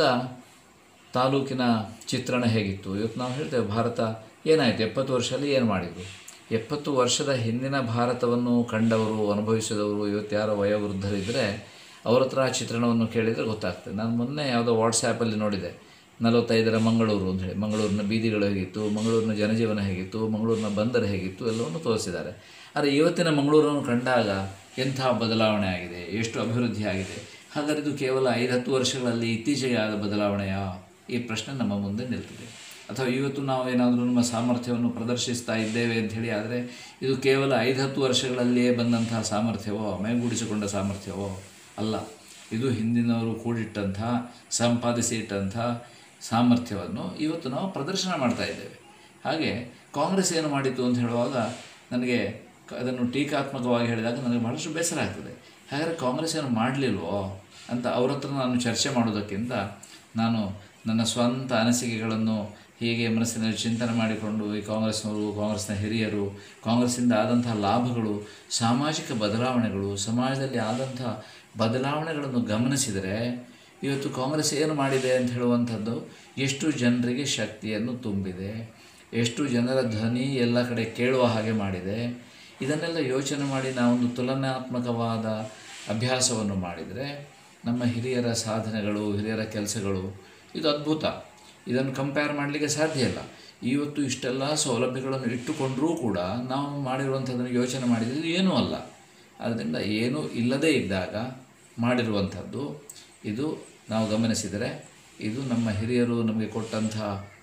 ತಾಲೂಕಿನ ಚಿತ್ರಣ ಹೇಗಿತ್ತು ಇವತ್ತು ನಾವು ಹೇಳ್ತೇವೆ ಭಾರತ ಏನಾಯಿತು ಎಪ್ಪತ್ತು ವರ್ಷದಲ್ಲಿ ಏನು ಮಾಡಿದರು ಎಪ್ಪತ್ತು ವರ್ಷದ ಹಿಂದಿನ ಭಾರತವನ್ನು ಕಂಡವರು ಅನುಭವಿಸಿದವರು ಇವತ್ತು ಯಾರೋ ವಯೋವೃದ್ಧರಿದ್ದರೆ ಅವ್ರ ಹತ್ರ ಆ ಚಿತ್ರಣವನ್ನು ಕೇಳಿದರೆ ಗೊತ್ತಾಗ್ತದೆ ನಾನು ಮೊನ್ನೆ ಯಾವುದೋ ವಾಟ್ಸ್ಯಾಪಲ್ಲಿ ನೋಡಿದೆ ನಲವತ್ತೈದರ ಮಂಗಳೂರು ಅಂತ ಹೇಳಿ ಮಂಗಳೂರಿನ ಬೀದಿಗಳು ಹೇಗಿತ್ತು ಮಂಗಳೂರಿನ ಜನಜೀವನ ಹೇಗಿತ್ತು ಮಂಗಳೂರಿನ ಬಂದರು ಹೇಗಿತ್ತು ಎಲ್ಲವನ್ನು ತೋರಿಸಿದ್ದಾರೆ ಆದರೆ ಇವತ್ತಿನ ಮಂಗಳೂರನ್ನು ಕಂಡಾಗ ಎಂಥ ಬದಲಾವಣೆ ಆಗಿದೆ ಎಷ್ಟು ಅಭಿವೃದ್ಧಿ ಆಗಿದೆ ಹಾಗಾದ್ರೆ ಇದು ಕೇವಲ ಐದು ಹತ್ತು ವರ್ಷಗಳಲ್ಲಿ ಇತ್ತೀಚೆಗೆ ಆದ ಬದಲಾವಣೆಯ ಈ ಪ್ರಶ್ನೆ ನಮ್ಮ ಮುಂದೆ ನಿಲ್ತದೆ ಅಥವಾ ಇವತ್ತು ನಾವು ಏನಾದರೂ ನಮ್ಮ ಸಾಮರ್ಥ್ಯವನ್ನು ಪ್ರದರ್ಶಿಸ್ತಾ ಇದ್ದೇವೆ ಅಂತ ಹೇಳಿ ಆದರೆ ಇದು ಕೇವಲ ಐದು ಹತ್ತು ವರ್ಷಗಳಲ್ಲಿಯೇ ಬಂದಂತಹ ಸಾಮರ್ಥ್ಯವೋ ಮೈಗೂಡಿಸಿಕೊಂಡ ಸಾಮರ್ಥ್ಯವೋ ಅಲ್ಲ ಇದು ಹಿಂದಿನವರು ಕೂಡಿಟ್ಟಂತಹ ಸಂಪಾದಿಸಿ ಇಟ್ಟಂತಹ ಸಾಮರ್ಥ್ಯವನ್ನು ಇವತ್ತು ನಾವು ಪ್ರದರ್ಶನ ಮಾಡ್ತಾ ಇದ್ದೇವೆ ಹಾಗೆ ಕಾಂಗ್ರೆಸ್ ಏನು ಮಾಡಿತು ಅಂತ ಹೇಳುವಾಗ ನನಗೆ ಕ- ಅದನ್ನು ಟೀಕಾತ್ಮಕವಾಗಿ ಹೇಳಿದಾಗ ನನಗೆ ಬಹಳಷ್ಟು ಬೇಸರ ಆಗ್ತದೆ ಹಾಗಾದರೆ ಕಾಂಗ್ರೆಸ್ ಏನು ಮಾಡಲಿಲ್ವೋ ಅಂತ ಅವ್ರ ಹತ್ರ ನಾನು ಚರ್ಚೆ ಮಾಡೋದಕ್ಕಿಂತ ನಾನು ನನ್ನ ಸ್ವಂತ ಅನಿಸಿಕೆಗಳನ್ನು ಹೀಗೆ ಮನಸ್ಸಿನಲ್ಲಿ ಚಿಂತನೆ ಮಾಡಿಕೊಂಡು ಈ ಕಾಂಗ್ರೆಸ್ನವರು ಕಾಂಗ್ರೆಸ್ನ ಹಿರಿಯರು ಕಾಂಗ್ರೆಸ್ಸಿಂದ ಆದಂತಹ ಲಾಭಗಳು ಸಾಮಾಜಿಕ ಬದಲಾವಣೆಗಳು ಸಮಾಜದಲ್ಲಿ ಆದಂತಹ ಬದಲಾವಣೆಗಳನ್ನು ಗಮನಿಸಿದರೆ ಇವತ್ತು ಕಾಂಗ್ರೆಸ್ ಏನು ಮಾಡಿದೆ ಅಂತ ಹೇಳುವಂಥದ್ದು ಎಷ್ಟು ಜನರಿಗೆ ಶಕ್ತಿಯನ್ನು ತುಂಬಿದೆ ಎಷ್ಟು ಜನರ ಧ್ವನಿ ಎಲ್ಲ ಕಡೆ ಕೇಳುವ ಹಾಗೆ ಮಾಡಿದೆ ಇದನ್ನೆಲ್ಲ ಯೋಚನೆ ಮಾಡಿ ನಾವೊಂದು ತುಲನಾತ್ಮಕವಾದ ಅಭ್ಯಾಸವನ್ನು ಮಾಡಿದರೆ ನಮ್ಮ ಹಿರಿಯರ ಸಾಧನೆಗಳು ಹಿರಿಯರ ಕೆಲಸಗಳು ಇದು ಅದ್ಭುತ ಇದನ್ನು ಕಂಪೇರ್ ಮಾಡಲಿಕ್ಕೆ ಸಾಧ್ಯ ಇಲ್ಲ ಇವತ್ತು ಇಷ್ಟೆಲ್ಲ ಸೌಲಭ್ಯಗಳನ್ನು ಇಟ್ಟುಕೊಂಡರೂ ಕೂಡ ನಾವು ಮಾಡಿರುವಂಥದ್ದನ್ನು ಯೋಚನೆ ಮಾಡಿದರೆ ಇದು ಏನೂ ಅಲ್ಲ ಆದ್ದರಿಂದ ಏನೂ ಇಲ್ಲದೇ ಇದ್ದಾಗ ಮಾಡಿರುವಂಥದ್ದು ಇದು ನಾವು ಗಮನಿಸಿದರೆ ಇದು ನಮ್ಮ ಹಿರಿಯರು ನಮಗೆ ಕೊಟ್ಟಂಥ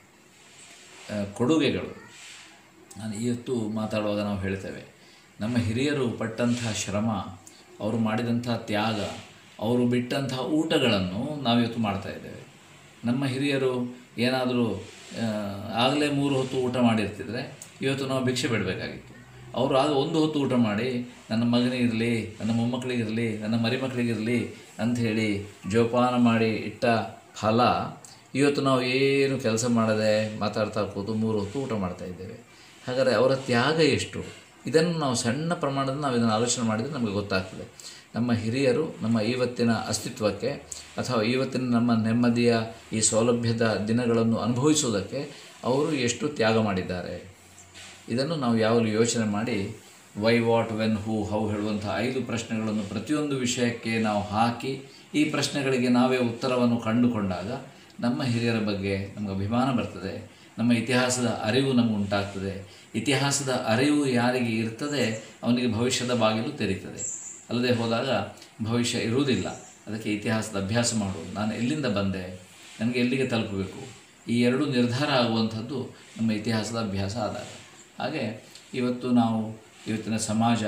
ಆ, ಕೊಡುಗೆಗಳು ನಾನು ಇವತ್ತು ಮಾತಾಡುವಾಗ ನಾವು ಹೇಳ್ತೇವೆ ನಮ್ಮ ಹಿರಿಯರು ಪಟ್ಟಂತಹ ಶ್ರಮ ಅವರು ಮಾಡಿದಂತಹ ತ್ಯಾಗ ಅವರು ಬಿಟ್ಟಂತಹ ಊಟಗಳನ್ನು ನಾವಿವತ್ತು ಮಾಡ್ತಾ ಇದ್ದೇವೆ ನಮ್ಮ ಹಿರಿಯರು ಏನಾದರೂ ಆಗಲೇ ಮೂರು ಹೊತ್ತು ಊಟ ಮಾಡಿರ್ತಿದ್ರೆ ಇವತ್ತು ನಾವು ಭಿಕ್ಷೆ ಬಿಡಬೇಕಾಗಿತ್ತು ಅವರು ಆಗ ಒಂದು ಹೊತ್ತು ಊಟ ಮಾಡಿ ನನ್ನ ಮಗನಿಗಿರಲಿ ನನ್ನ ಮೊಮ್ಮಕ್ಕಳಿಗಿರಲಿ ನನ್ನ ಮರಿಮಕ್ಕಳಿಗಿರಲಿ ಅಂಥೇಳಿ ಜೋಪಾನ ಮಾಡಿ ಇಟ್ಟ ಫಲ ಇವತ್ತು ನಾವು ಏನು ಕೆಲಸ ಮಾಡದೆ ಮಾತಾಡ್ತಾ ಕೂತು ಮೂರು ಹೊತ್ತು ಊಟ ಮಾಡ್ತಾ ಇದ್ದೇವೆ ಹಾಗಾದರೆ ಅವರ ತ್ಯಾಗ ಎಷ್ಟು ಇದನ್ನು ನಾವು ಸಣ್ಣ ಪ್ರಮಾಣದ ನಾವು ಇದನ್ನು ಆಲೋಚನೆ ಮಾಡಿದರೆ ನಮಗೆ ಗೊತ್ತಾಗ್ತದೆ ನಮ್ಮ ಹಿರಿಯರು ನಮ್ಮ ಇವತ್ತಿನ ಅಸ್ತಿತ್ವಕ್ಕೆ ಅಥವಾ ಇವತ್ತಿನ ನಮ್ಮ ನೆಮ್ಮದಿಯ ಈ ಸೌಲಭ್ಯದ ದಿನಗಳನ್ನು ಅನುಭವಿಸುವುದಕ್ಕೆ ಅವರು ಎಷ್ಟು ತ್ಯಾಗ ಮಾಡಿದ್ದಾರೆ ಇದನ್ನು ನಾವು ಯಾವಾಗಲೂ ಯೋಚನೆ ಮಾಡಿ why what when who how ಹೇಳುವಂಥ ಐದು ಪ್ರಶ್ನೆಗಳನ್ನು ಪ್ರತಿಯೊಂದು ವಿಷಯಕ್ಕೆ ನಾವು ಹಾಕಿ ಈ ಪ್ರಶ್ನೆಗಳಿಗೆ ನಾವೇ ಉತ್ತರವನ್ನು ಕಂಡುಕೊಂಡಾಗ ನಮ್ಮ ಹಿರಿಯರ ಬಗ್ಗೆ ನಮಗೆ ಅಭಿಮಾನ ಬರ್ತದೆ ನಮ್ಮ ಇತಿಹಾಸದ ಅರಿವು ನಮಗೆ ಉಂಟಾಗ್ತದೆ ಇತಿಹಾಸದ ಅರಿವು ಯಾರಿಗೆ ಇರ್ತದೆ ಅವನಿಗೆ ಭವಿಷ್ಯದ ಬಾಗಿಲು ತೆರೀತದೆ ಅಲ್ಲದೆ ಹೋದಾಗ ಭವಿಷ್ಯ ಇರುವುದಿಲ್ಲ ಅದಕ್ಕೆ ಇತಿಹಾಸದ ಅಭ್ಯಾಸ ಮಾಡುವುದು ನಾನು ಎಲ್ಲಿಂದ ಬಂದೆ ನನಗೆ ಎಲ್ಲಿಗೆ ತಲುಪಬೇಕು ಈ ಎರಡು ನಿರ್ಧಾರ ಆಗುವಂಥದ್ದು ನಮ್ಮ ಇತಿಹಾಸದ ಅಭ್ಯಾಸ ಆದಾಗ ಹಾಗೆ ಇವತ್ತು ನಾವು ಇವತ್ತಿನ ಸಮಾಜ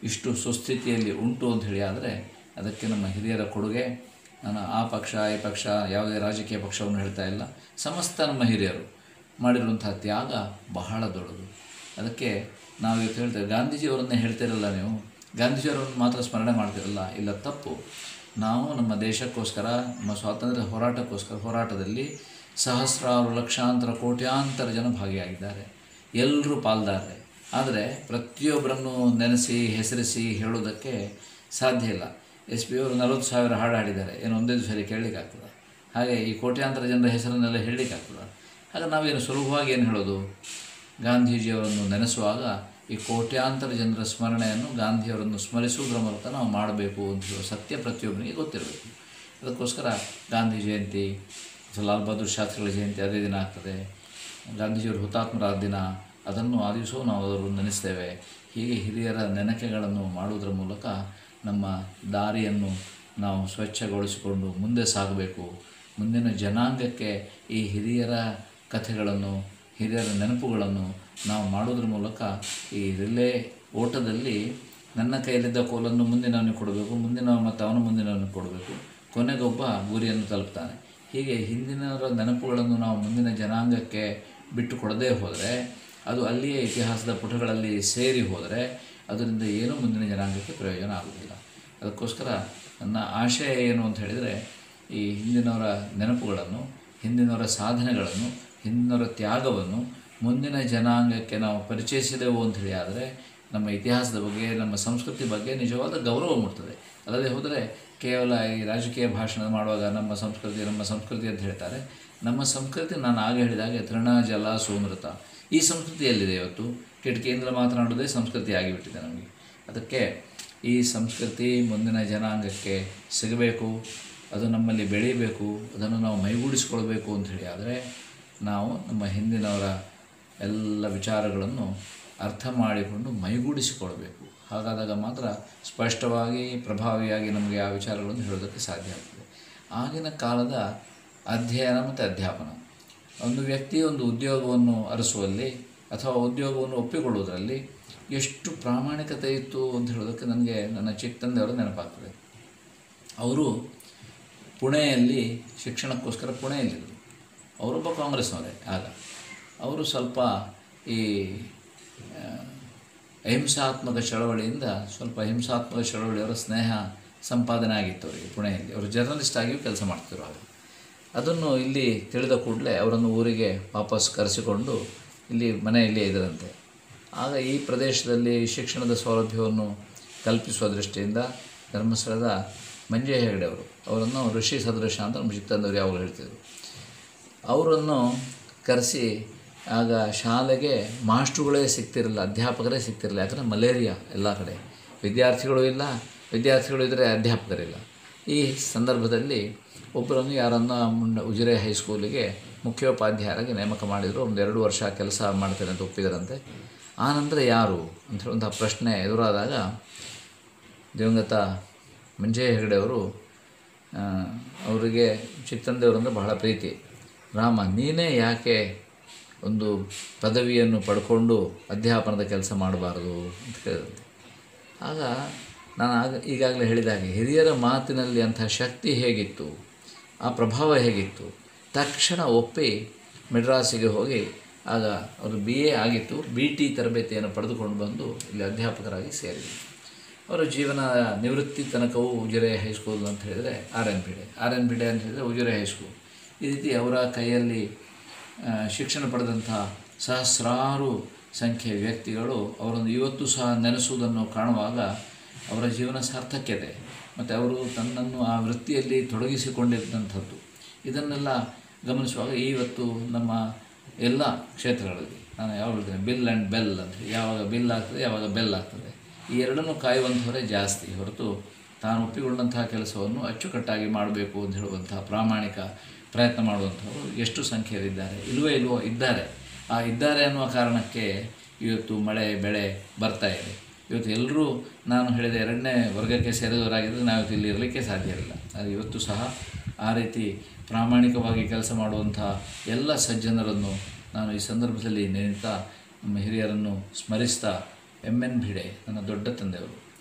ಇಷ್ಟು ಸುಸ್ಥಿತಿಯಲ್ಲಿ ಉಂಟು ಅಂತ ಹೇಳಿ ಆದರೆ ಅದಕ್ಕೆ ನಮ್ಮ ಹಿರಿಯರ ಕೊಡುಗೆ ನಾನು ಆ ಪಕ್ಷ ಈ ಪಕ್ಷ ಯಾವುದೇ ರಾಜಕೀಯ ಪಕ್ಷವನ್ನು ಹೇಳ್ತಾ ಇಲ್ಲ ಸಮಸ್ತ ನಮ್ಮ ಹಿರಿಯರು ಮಾಡಿರುವಂಥ ತ್ಯಾಗ ಬಹಳ ದೊಡ್ಡದು ಅದಕ್ಕೆ ನಾವು ಇವತ್ತು ಹೇಳ್ತೇವೆ ಗಾಂಧೀಜಿಯವರನ್ನೇ ಹೇಳ್ತಿರಲ್ಲ ನೀವು ಗಾಂಧೀಜಿಯವರನ್ನು ಮಾತ್ರ ಸ್ಮರಣೆ ಮಾಡ್ತಿರಲ್ಲ ಇಲ್ಲ ತಪ್ಪು ನಾವು ನಮ್ಮ ದೇಶಕ್ಕೋಸ್ಕರ ನಮ್ಮ ಸ್ವಾತಂತ್ರ್ಯ ಹೋರಾಟಕ್ಕೋಸ್ಕರ ಹೋರಾಟದಲ್ಲಿ ಸಹಸ್ರಾರು ಲಕ್ಷಾಂತರ ಕೋಟ್ಯಾಂತರ ಜನ ಭಾಗಿಯಾಗಿದ್ದಾರೆ ಎಲ್ಲರೂ ಪಾಲ್ದಾರೆ ಆದರೆ ಪ್ರತಿಯೊಬ್ಬರನ್ನು ನೆನೆಸಿ ಹೆಸರಿಸಿ ಹೇಳೋದಕ್ಕೆ ಸಾಧ್ಯ ಇಲ್ಲ ಎಸ್ ಪಿ ಅವರು ನಲವತ್ತು ಸಾವಿರ ಹಾಡು ಹಾಡಿದ್ದಾರೆ ಏನು ಒಂದೇ ದಿವಸದಲ್ಲಿ ಕೇಳಲಿಕ್ಕಾಗ್ತದೆ ಹಾಗೆ ಈ ಕೋಟ್ಯಾಂತರ ಜನರ ಹೆಸರನ್ನೆಲ್ಲ ಹೇಳಲಿಕ್ಕಾಗ್ತದೆ ಆಗ ನಾವೇನು ಸುಲಭವಾಗಿ ಏನು ಹೇಳೋದು ಗಾಂಧೀಜಿಯವರನ್ನು ನೆನೆಸುವಾಗ ಈ ಕೋಟ್ಯಾಂತರ ಜನರ ಸ್ಮರಣೆಯನ್ನು ಗಾಂಧಿಯವರನ್ನು ಸ್ಮರಿಸುವುದರ ಮೂಲಕ ನಾವು ಮಾಡಬೇಕು ಅಂತ ಹೇಳುವ ಸತ್ಯ ಪ್ರತಿಯೊಬ್ಬರಿಗೆ ಗೊತ್ತಿರಬೇಕು ಅದಕ್ಕೋಸ್ಕರ ಗಾಂಧಿ ಜಯಂತಿ ಅಥವಾ ಲಾಲ್ ಬಹದ್ದೂರ್ ಶಾಸ್ತ್ರಿಗಳ ಜಯಂತಿ ಅದೇ ದಿನ ಆಗ್ತದೆ ಗಾಂಧೀಜಿಯವರು ಹುತಾತ್ಮರಾದ ದಿನ ಅದನ್ನು ಆ ದಿವಸವೂ ನಾವು ಅವರನ್ನು ನೆನೆಸ್ತೇವೆ ಹೀಗೆ ಹಿರಿಯರ ನೆನಕೆಗಳನ್ನು ಮಾಡುವುದರ ಮೂಲಕ ನಮ್ಮ ದಾರಿಯನ್ನು ನಾವು ಸ್ವಚ್ಛಗೊಳಿಸಿಕೊಂಡು ಮುಂದೆ ಸಾಗಬೇಕು ಮುಂದಿನ ಜನಾಂಗಕ್ಕೆ ಈ ಹಿರಿಯರ ಕಥೆಗಳನ್ನು ಹಿರಿಯರ ನೆನಪುಗಳನ್ನು ನಾವು ಮಾಡೋದ್ರ ಮೂಲಕ ಈ ರಿಲೇ ಓಟದಲ್ಲಿ ನನ್ನ ಕೈಯಲ್ಲಿದ್ದ ಕೋಲನ್ನು ಮುಂದಿನವನಿಗೆ ಕೊಡಬೇಕು ಮುಂದಿನ ಮತ್ತು ಅವನು ಮುಂದಿನವನಿಗೆ ಕೊಡಬೇಕು ಕೊನೆಗೊಬ್ಬ ಗುರಿಯನ್ನು ತಲುಪ್ತಾನೆ ಹೀಗೆ ಹಿಂದಿನವರ ನೆನಪುಗಳನ್ನು ನಾವು ಮುಂದಿನ ಜನಾಂಗಕ್ಕೆ ಬಿಟ್ಟು ಕೊಡದೇ ಹೋದರೆ ಅದು ಅಲ್ಲಿಯೇ ಇತಿಹಾಸದ ಪುಟಗಳಲ್ಲಿ ಸೇರಿ ಹೋದರೆ ಅದರಿಂದ ಏನೂ ಮುಂದಿನ ಜನಾಂಗಕ್ಕೆ ಪ್ರಯೋಜನ ಆಗುವುದಿಲ್ಲ ಅದಕ್ಕೋಸ್ಕರ ನನ್ನ ಆಶಯ ಏನು ಅಂತ ಹೇಳಿದರೆ ಈ ಹಿಂದಿನವರ ನೆನಪುಗಳನ್ನು ಹಿಂದಿನವರ ಸಾಧನೆಗಳನ್ನು ಹಿಂದಿನವರ ತ್ಯಾಗವನ್ನು ಮುಂದಿನ ಜನಾಂಗಕ್ಕೆ ನಾವು ಪರಿಚಯಿಸಿದೆವು ಅಂತ ಹೇಳಿ ಆದರೆ ನಮ್ಮ ಇತಿಹಾಸದ ಬಗ್ಗೆ ನಮ್ಮ ಸಂಸ್ಕೃತಿ ಬಗ್ಗೆ ನಿಜವಾದ ಗೌರವ ಮೂಡ್ತದೆ ಅಲ್ಲದೆ ಹೋದರೆ ಕೇವಲ ಈ ರಾಜಕೀಯ ಭಾಷಣ ಮಾಡುವಾಗ ನಮ್ಮ ಸಂಸ್ಕೃತಿ ನಮ್ಮ ಸಂಸ್ಕೃತಿ ಅಂತ ಹೇಳ್ತಾರೆ ನಮ್ಮ ಸಂಸ್ಕೃತಿ ನಾನು ಆಗ ಹೇಳಿದಾಗೆ ತೃಣ ಜಲ ಸೋಮೃತ ಈ ಸಂಸ್ಕೃತಿ ಎಲ್ಲಿದೆ ಇವತ್ತು ಕಿಟಕಿಯಿಂದ ಮಾತನಾಡೋದೇ ಸಂಸ್ಕೃತಿ ಆಗಿಬಿಟ್ಟಿದೆ ನಮಗೆ ಅದಕ್ಕೆ ಈ ಸಂಸ್ಕೃತಿ ಮುಂದಿನ ಜನಾಂಗಕ್ಕೆ ಸಿಗಬೇಕು ಅದು ನಮ್ಮಲ್ಲಿ ಬೆಳೀಬೇಕು ಅದನ್ನು ನಾವು ಮೈಗೂಡಿಸ್ಕೊಳ್ಬೇಕು ಅಂತ ಹೇಳಿ ಆದರೆ ನಾವು ನಮ್ಮ ಹಿಂದಿನವರ ಎಲ್ಲ ವಿಚಾರಗಳನ್ನು ಅರ್ಥ ಮಾಡಿಕೊಂಡು ಮೈಗೂಡಿಸಿಕೊಳ್ಬೇಕು ಹಾಗಾದಾಗ ಮಾತ್ರ ಸ್ಪಷ್ಟವಾಗಿ ಪ್ರಭಾವಿಯಾಗಿ ನಮಗೆ ಆ ವಿಚಾರಗಳನ್ನು ಹೇಳೋದಕ್ಕೆ ಸಾಧ್ಯ ಆಗ್ತದೆ ಆಗಿನ ಕಾಲದ ಅಧ್ಯಯನ ಮತ್ತು ಅಧ್ಯಾಪನ ಒಂದು ವ್ಯಕ್ತಿ ಒಂದು ಉದ್ಯೋಗವನ್ನು ಅರಸುವಲ್ಲಿ ಅಥವಾ ಉದ್ಯೋಗವನ್ನು ಒಪ್ಪಿಕೊಳ್ಳುವುದರಲ್ಲಿ ಎಷ್ಟು ಪ್ರಾಮಾಣಿಕತೆ ಇತ್ತು ಅಂತ ಹೇಳೋದಕ್ಕೆ ನನಗೆ ನನ್ನ ಚಿಕ್ಕ ತಂದೆಯವರು ನೆನಪಾಗ್ತದೆ ಅವರು ಪುಣೆಯಲ್ಲಿ ಶಿಕ್ಷಣಕ್ಕೋಸ್ಕರ ಪುಣೆಯಲ್ಲಿದ್ದರು ಅವರೊಬ್ಬ ಕಾಂಗ್ರೆಸ್ನವರೇ ಆಗ ಅವರು ಸ್ವಲ್ಪ ಈ ಆ, ಅಹಿಂಸಾತ್ಮಕ ಚಳವಳಿಯಿಂದ ಸ್ವಲ್ಪ ಹಿಂಸಾತ್ಮಕ ಚಳವಳಿಯವರ ಸ್ನೇಹ ಸಂಪಾದನೆ ಆಗಿತ್ತು ಅವರಿಗೆ ಪುಣೆಯಲ್ಲಿ ಅವರು ಜರ್ನಲಿಸ್ಟ್ ಆಗಿಯೂ ಕೆಲಸ ಮಾಡ್ತಿದ್ರು ಆಗ ಅದನ್ನು ಇಲ್ಲಿ ತಿಳಿದ ಕೂಡಲೇ ಅವರನ್ನು ಊರಿಗೆ ವಾಪಸ್ ಕರೆಸಿಕೊಂಡು ಇಲ್ಲಿ ಮನೆಯಲ್ಲೇ ಇದರಂತೆ ಆಗ ಈ ಪ್ರದೇಶದಲ್ಲಿ ಶಿಕ್ಷಣದ ಸೌಲಭ್ಯವನ್ನು ಕಲ್ಪಿಸುವ ದೃಷ್ಟಿಯಿಂದ ಧರ್ಮಸ್ಥಳದ ಮಂಜೆ ಹೆಗಡೆ ಅವರು ಅವರನ್ನು ಋಷಿ ಸದೃಶ ಅಂತ ನಮ್ಮ ಚಿಕ್ಕಂದವ್ರು ಯಾವಾಗಲೂ ಹೇಳ್ತಿದ್ರು ಅವರನ್ನು ಕರೆಸಿ ಆಗ ಶಾಲೆಗೆ ಮಾಸ್ಟ್ರುಗಳೇ ಸಿಗ್ತಿರಲಿಲ್ಲ ಅಧ್ಯಾಪಕರೇ ಸಿಗ್ತಿರಲಿಲ್ಲ ಯಾಕಂದರೆ ಮಲೇರಿಯಾ ಎಲ್ಲ ಕಡೆ ವಿದ್ಯಾರ್ಥಿಗಳು ಇಲ್ಲ ವಿದ್ಯಾರ್ಥಿಗಳು ಇದ್ದರೆ ಅಧ್ಯಾಪಕರಿಲ್ಲ ಈ ಸಂದರ್ಭದಲ್ಲಿ ಒಬ್ಬರನ್ನು ಯಾರನ್ನು ಮುನ್ನ ಉಜಿರೆ ಹೈಸ್ಕೂಲಿಗೆ ಮುಖ್ಯೋಪಾಧ್ಯಾಯರಾಗಿ ನೇಮಕ ಮಾಡಿದರು ಒಂದು ಎರಡು ವರ್ಷ ಕೆಲಸ ಮಾಡ್ತೇನೆ ಅಂತ ಒಪ್ಪಿದರಂತೆ ಆನಂತರ ಯಾರು ಅಂತ ಹೇಳುವಂಥ ಪ್ರಶ್ನೆ ಎದುರಾದಾಗ ದಿವಂಗತ ಮಂಜೆ ಹೆಗಡೆ ಅವರು ಆ, ಅವರಿಗೆ ಚಿಕ್ಕತಂದೆಯವರಂದ್ರೆ ಬಹಳ ಪ್ರೀತಿ ರಾಮ ನೀನೇ ಯಾಕೆ ಒಂದು ಪದವಿಯನ್ನು ಪಡ್ಕೊಂಡು ಅಧ್ಯಾಪನದ ಕೆಲಸ ಮಾಡಬಾರ್ದು ಅಂತ ಕೇಳಿದಂತೆ ಆಗ ನಾನು ಆಗ ಈಗಾಗಲೇ ಹೇಳಿದಾಗೆ ಹಿರಿಯರ ಮಾತಿನಲ್ಲಿ ಅಂಥ ಶಕ್ತಿ ಹೇಗಿತ್ತು ಆ ಪ್ರಭಾವ ಹೇಗಿತ್ತು ತಕ್ಷಣ ಒಪ್ಪಿ ಮೆಡ್ರಾಸಿಗೆ ಹೋಗಿ ಆಗ ಅವರು ಬಿ ಎ ಆಗಿತ್ತು ಬಿ ಟಿ ತರಬೇತಿಯನ್ನು ಪಡೆದುಕೊಂಡು ಬಂದು ಇಲ್ಲಿ ಅಧ್ಯಾಪಕರಾಗಿ ಸೇರಿದರು ಅವರ ಜೀವನ ನಿವೃತ್ತಿ ತನಕವೂ ಉಜಿರೆ ಹೈಸ್ಕೂಲ್ ಅಂತ ಹೇಳಿದರೆ R N Bhide R N Bhide ಅಂತ ಹೇಳಿದರೆ ಉಜಿರೆ ಹೈಸ್ಕೂಲ್ ಈ ರೀತಿ ಅವರ ಕೈಯಲ್ಲಿ ಆ, ಶಿಕ್ಷಣ ಪಡೆದಂಥ ಸಹಸ್ರಾರು ಸಂಖ್ಯೆಯ ವ್ಯಕ್ತಿಗಳು ಅವರನ್ನು ಇವತ್ತು ಸಹ ನೆನೆಸುವುದನ್ನು ಕಾಣುವಾಗ ಅವರ ಜೀವನ ಸಾರ್ಥಕ್ಯತೆ ಮತ್ತು ಅವರು ತನ್ನನ್ನು ಆ ವೃತ್ತಿಯಲ್ಲಿ ತೊಡಗಿಸಿಕೊಂಡಿದ್ದಂಥದ್ದು ಇದನ್ನೆಲ್ಲ ಗಮನಿಸುವಾಗ ಇವತ್ತು ನಮ್ಮ ಎಲ್ಲ ಕ್ಷೇತ್ರಗಳಲ್ಲಿ ನಾನು ಯಾವಾಗ ಹೇಳ್ತೇನೆ ಬಿಲ್ ಆ್ಯಂಡ್ ಬೆಲ್ ಅಂತ ಯಾವಾಗ ಬಿಲ್ ಆಗ್ತದೆ ಯಾವಾಗ ಬೆಲ್ ಆಗ್ತದೆ ಈ ಎರಡನ್ನೂ ಕಾಯುವಂಥವರೇ ಜಾಸ್ತಿ ಹೊರತು ತಾನು ಒಪ್ಪಿಕೊಂಡಂತಹ ಕೆಲಸವನ್ನು ಅಚ್ಚುಕಟ್ಟಾಗಿ ಮಾಡಬೇಕು ಅಂತ ಹೇಳುವಂತಹ ಪ್ರಾಮಾಣಿಕ ಪ್ರಯತ್ನ ಮಾಡುವಂಥವರು ಎಷ್ಟು ಸಂಖ್ಯೆಯಲ್ಲಿದ್ದಾರೆ ಇಲ್ವೋ ಇಲ್ವೋ ಇದ್ದಾರೆ ಆ ಇದ್ದಾರೆ ಅನ್ನುವ ಕಾರಣಕ್ಕೆ ಇವತ್ತು ಮಳೆ ಬೆಳೆ ಬರ್ತಾ ಇದೆ ಇವತ್ತು ಎಲ್ಲರೂ ನಾನು ಹೇಳಿದ ಎರಡನೇ ವರ್ಗಕ್ಕೆ ಸೇರಿದವರಾಗಿದ್ದರೆ ನಾವು ಇವತ್ತು ಇಲ್ಲಿ ಇರಲಿಕ್ಕೆ ಸಾಧ್ಯ ಇಲ್ಲ ಅದು ಇವತ್ತು ಸಹ ಆ ರೀತಿ ಪ್ರಾಮಾಣಿಕವಾಗಿ ಕೆಲಸ ಮಾಡುವಂಥ ಎಲ್ಲ ಸಜ್ಜನರನ್ನು ನಾನು ಈ ಸಂದರ್ಭದಲ್ಲಿ ನೆನೆತಾ ನಮ್ಮ ಹಿರಿಯರನ್ನು ಸ್ಮರಿಸ್ತಾ ಎಮ್ ಎನ್ ಭಿಡೆ ನನ್ನ ದೊಡ್ಡ ತಂದೆಯವರು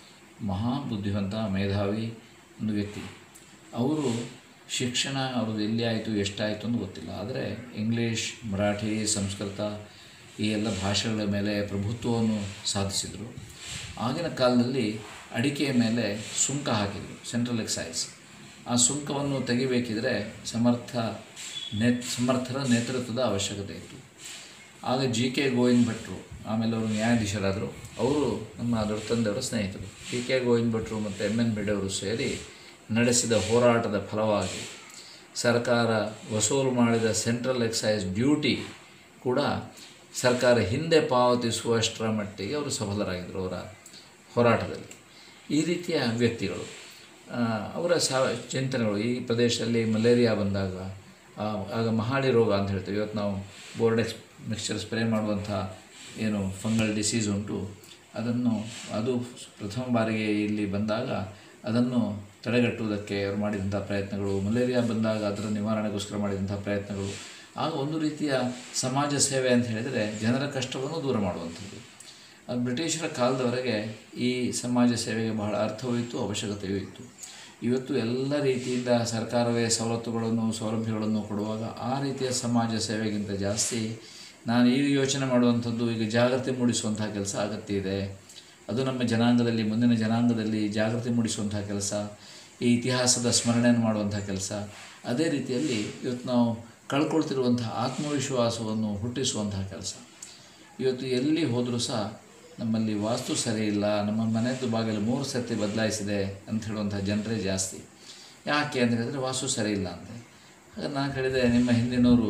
ಮಹಾ ಬುದ್ಧಿವಂತ ಮೇಧಾವಿ ಒಂದು ವ್ಯಕ್ತಿ ಅವರು ಶಿಕ್ಷಣ ಅವ್ರದ್ದು ಎಲ್ಲಿ ಆಯಿತು ಎಷ್ಟಾಯಿತು ಅಂತ ಗೊತ್ತಿಲ್ಲ ಆದರೆ ಇಂಗ್ಲೀಷ್ ಮರಾಠಿ ಸಂಸ್ಕೃತ ಈ ಎಲ್ಲ ಭಾಷೆಗಳ ಮೇಲೆ ಪ್ರಭುತ್ವವನ್ನು ಸಾಧಿಸಿದರು ಆಗಿನ ಕಾಲದಲ್ಲಿ ಅಡಿಕೆಯ ಮೇಲೆ ಸುಂಕ ಹಾಕಿದರು ಸೆಂಟ್ರಲ್ ಎಕ್ಸೈಸ್ ಆ ಸುಂಕವನ್ನು ತೆಗಿಬೇಕಿದ್ರೆ ಸಮರ್ಥ ನೇ ಸಮರ್ಥರ ನೇತೃತ್ವದ ಅವಶ್ಯಕತೆ ಇತ್ತು ಆಗ ಜಿ ಕೆ ಗೋವಿಂದ್ ಭಟ್ರು ಆಮೇಲೆ ಅವರು ನ್ಯಾಯಾಧೀಶರಾದರು ಅವರು ನಮ್ಮ ದೊಡ್ಡ ತಂದೆಯವರ ಸ್ನೇಹಿತರು ಜಿ ಕೆ ಗೋವಿಂದ್ ಭಟ್ರು ಮತ್ತು ಎಮ್ ಎನ್ ಬಿಡವರು ಸೇರಿ ನಡೆಸಿದ ಹೋರಾಟದ ಫಲವಾಗಿ ಸರ್ಕಾರ ವಸೂಲು ಮಾಡಿದ ಸೆಂಟ್ರಲ್ ಎಕ್ಸೈಸ್ ಡ್ಯೂಟಿ ಕೂಡ ಸರ್ಕಾರ ಹಿಂದೆ ಪಾವತಿಸುವಷ್ಟರ ಮಟ್ಟಿಗೆ ಅವರು ಸಫಲರಾಗಿದ್ದರು ಅವರ ಹೋರಾಟದಲ್ಲಿ ಈ ರೀತಿಯ ವ್ಯಕ್ತಿಗಳು ಆ, ಅವರ ಸಾ ಚಿಂತನೆಗಳು ಈ ಪ್ರದೇಶದಲ್ಲಿ ಮಲೇರಿಯಾ ಬಂದಾಗ ಆ, ಆಗ ಮಹಾಳಿ ರೋಗ ಅಂತ ಹೇಳ್ತೇವೆ ಇವತ್ತು ನಾವು ಬೋರ್ಡೆಕ್ಸ್ ಮಿಕ್ಸ್ಚರ್ ಸ್ಪ್ರೇ ಮಾಡುವಂಥ ಏನು ಫಂಗಲ್ ಡಿಸೀಸ್ ಉಂಟು ಅದನ್ನು ಅದು ಪ್ರಥಮ ಬಾರಿಗೆ ಇಲ್ಲಿ ಬಂದಾಗ ಅದನ್ನು ತಡೆಗಟ್ಟುವುದಕ್ಕೆ ಅವರು ಮಾಡಿದಂಥ ಪ್ರಯತ್ನಗಳು ಮಲೇರಿಯಾ ಬಂದಾಗ ಅದರ ನಿವಾರಣೆಗೋಸ್ಕರ ಮಾಡಿದಂಥ ಪ್ರಯತ್ನಗಳು ಆಗ ಒಂದು ರೀತಿಯ ಸಮಾಜ ಸೇವೆ ಅಂತ ಹೇಳಿದರೆ ಜನರ ಕಷ್ಟವನ್ನು ದೂರ ಮಾಡುವಂಥದ್ದು ಅದು ಬ್ರಿಟಿಷರ ಕಾಲದವರೆಗೆ ಈ ಸಮಾಜ ಸೇವೆಗೆ ಬಹಳ ಅರ್ಥವೂ ಇತ್ತು ಅವಶ್ಯಕತೆಯೂ ಇತ್ತು ಇವತ್ತು ಎಲ್ಲ ರೀತಿಯಿಂದ ಸರ್ಕಾರವೇ ಸವಲತ್ತುಗಳನ್ನು ಸೌಲಭ್ಯಗಳನ್ನು ಕೊಡುವಾಗ ಆ ರೀತಿಯ ಸಮಾಜ ಸೇವೆಗಿಂತ ಜಾಸ್ತಿ ನಾನು ಈಗ ಯೋಚನೆ ಮಾಡುವಂಥದ್ದು ಈಗ ಜಾಗೃತಿ ಮೂಡಿಸುವಂತಹ ಕೆಲಸ ಅಗತ್ಯ ಇದೆ ಅದು ನಮ್ಮ ಜನಾಂಗದಲ್ಲಿ ಮುಂದಿನ ಜನಾಂಗದಲ್ಲಿ ಜಾಗೃತಿ ಮೂಡಿಸುವಂತಹ ಕೆಲಸ ಈ ಇತಿಹಾಸದ ಸ್ಮರಣೆಯನ್ನು ಮಾಡುವಂಥ ಕೆಲಸ ಅದೇ ರೀತಿಯಲ್ಲಿ ಇವತ್ತು ನಾವು ಕಳ್ಕೊಳ್ತಿರುವಂತಹ ಆತ್ಮವಿಶ್ವಾಸವನ್ನು ಹುಟ್ಟಿಸುವಂತಹ ಕೆಲಸ ಇವತ್ತು ಎಲ್ಲಿ ಹೋದರೂ ಸಹ ನಮ್ಮಲ್ಲಿ ವಾಸ್ತು ಸರಿ ಇಲ್ಲ ನಮ್ಮ ಮನೆಯದ್ದು ಬಾಗಿಲು ಮೂರು ಸರ್ತಿ ಬದಲಾಯಿಸಿದೆ ಅಂತ ಹೇಳುವಂಥ ಜನರೇ ಜಾಸ್ತಿ ಯಾಕೆ ಅಂತ ಹೇಳಿದ್ರೆ ವಾಸ್ತು ಸರಿ ಇಲ್ಲ ಅಂತೆ ಆಗ ನಾನು ಹೇಳಿದೆ ನಿಮ್ಮ ಹಿಂದಿನವರು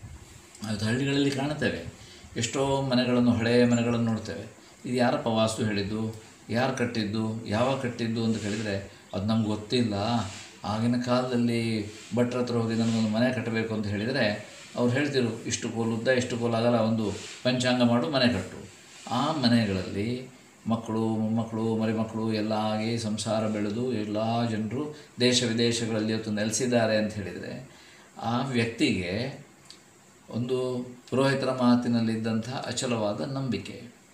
ಅದು ಹಳ್ಳಿಗಳಲ್ಲಿ ಕಾಣುತ್ತೇವೆ ಎಷ್ಟೋ ಮನೆಗಳನ್ನು ಹಳೆಯ ಮನೆಗಳನ್ನು ನೋಡ್ತೇವೆ ಇದು ಯಾರಪ್ಪ ವಾಸ್ತು ಹೇಳಿದ್ದು ಯಾರು ಕಟ್ಟಿದ್ದು ಯಾವಾಗ ಕಟ್ಟಿದ್ದು ಅಂತ ಹೇಳಿದರೆ ಅದು ನಮ್ಗೆ ಗೊತ್ತಿಲ್ಲ ಆಗಿನ ಕಾಲದಲ್ಲಿ ಭಟ್ರ ಹತ್ರ ಹೋಗಿ ನನಗೊಂದು ಮನೆ ಕಟ್ಟಬೇಕು ಅಂತ ಹೇಳಿದರೆ ಅವ್ರು ಹೇಳ್ತಿರು ಇಷ್ಟು ಕೋಲು ಉದ್ದ ಇಷ್ಟು ಕೋಲು ಆಗಲ್ಲ ಒಂದು ಪಂಚಾಂಗ ಮಾಡು ಮನೆ ಕಟ್ಟು ಆ ಮನೆಗಳಲ್ಲಿ ಮಕ್ಕಳು ಮೊಮ್ಮಕ್ಕಳು ಮರಿಮಕ್ಕಳು ಎಲ್ಲ ಆಗಿ ಸಂಸಾರ ಬೆಳೆದು ಎಲ್ಲ ಜನರು ದೇಶ ವಿದೇಶಗಳಲ್ಲಿ ಇವತ್ತು ನೆಲೆಸಿದ್ದಾರೆ ಅಂತ ಹೇಳಿದರೆ ಆ ವ್ಯಕ್ತಿಗೆ ಒಂದು ಪುರೋಹಿತರ ಮಾತಿನಲ್ಲಿದ್ದಂಥ ಅಚಲವಾದ ನಂಬಿಕೆ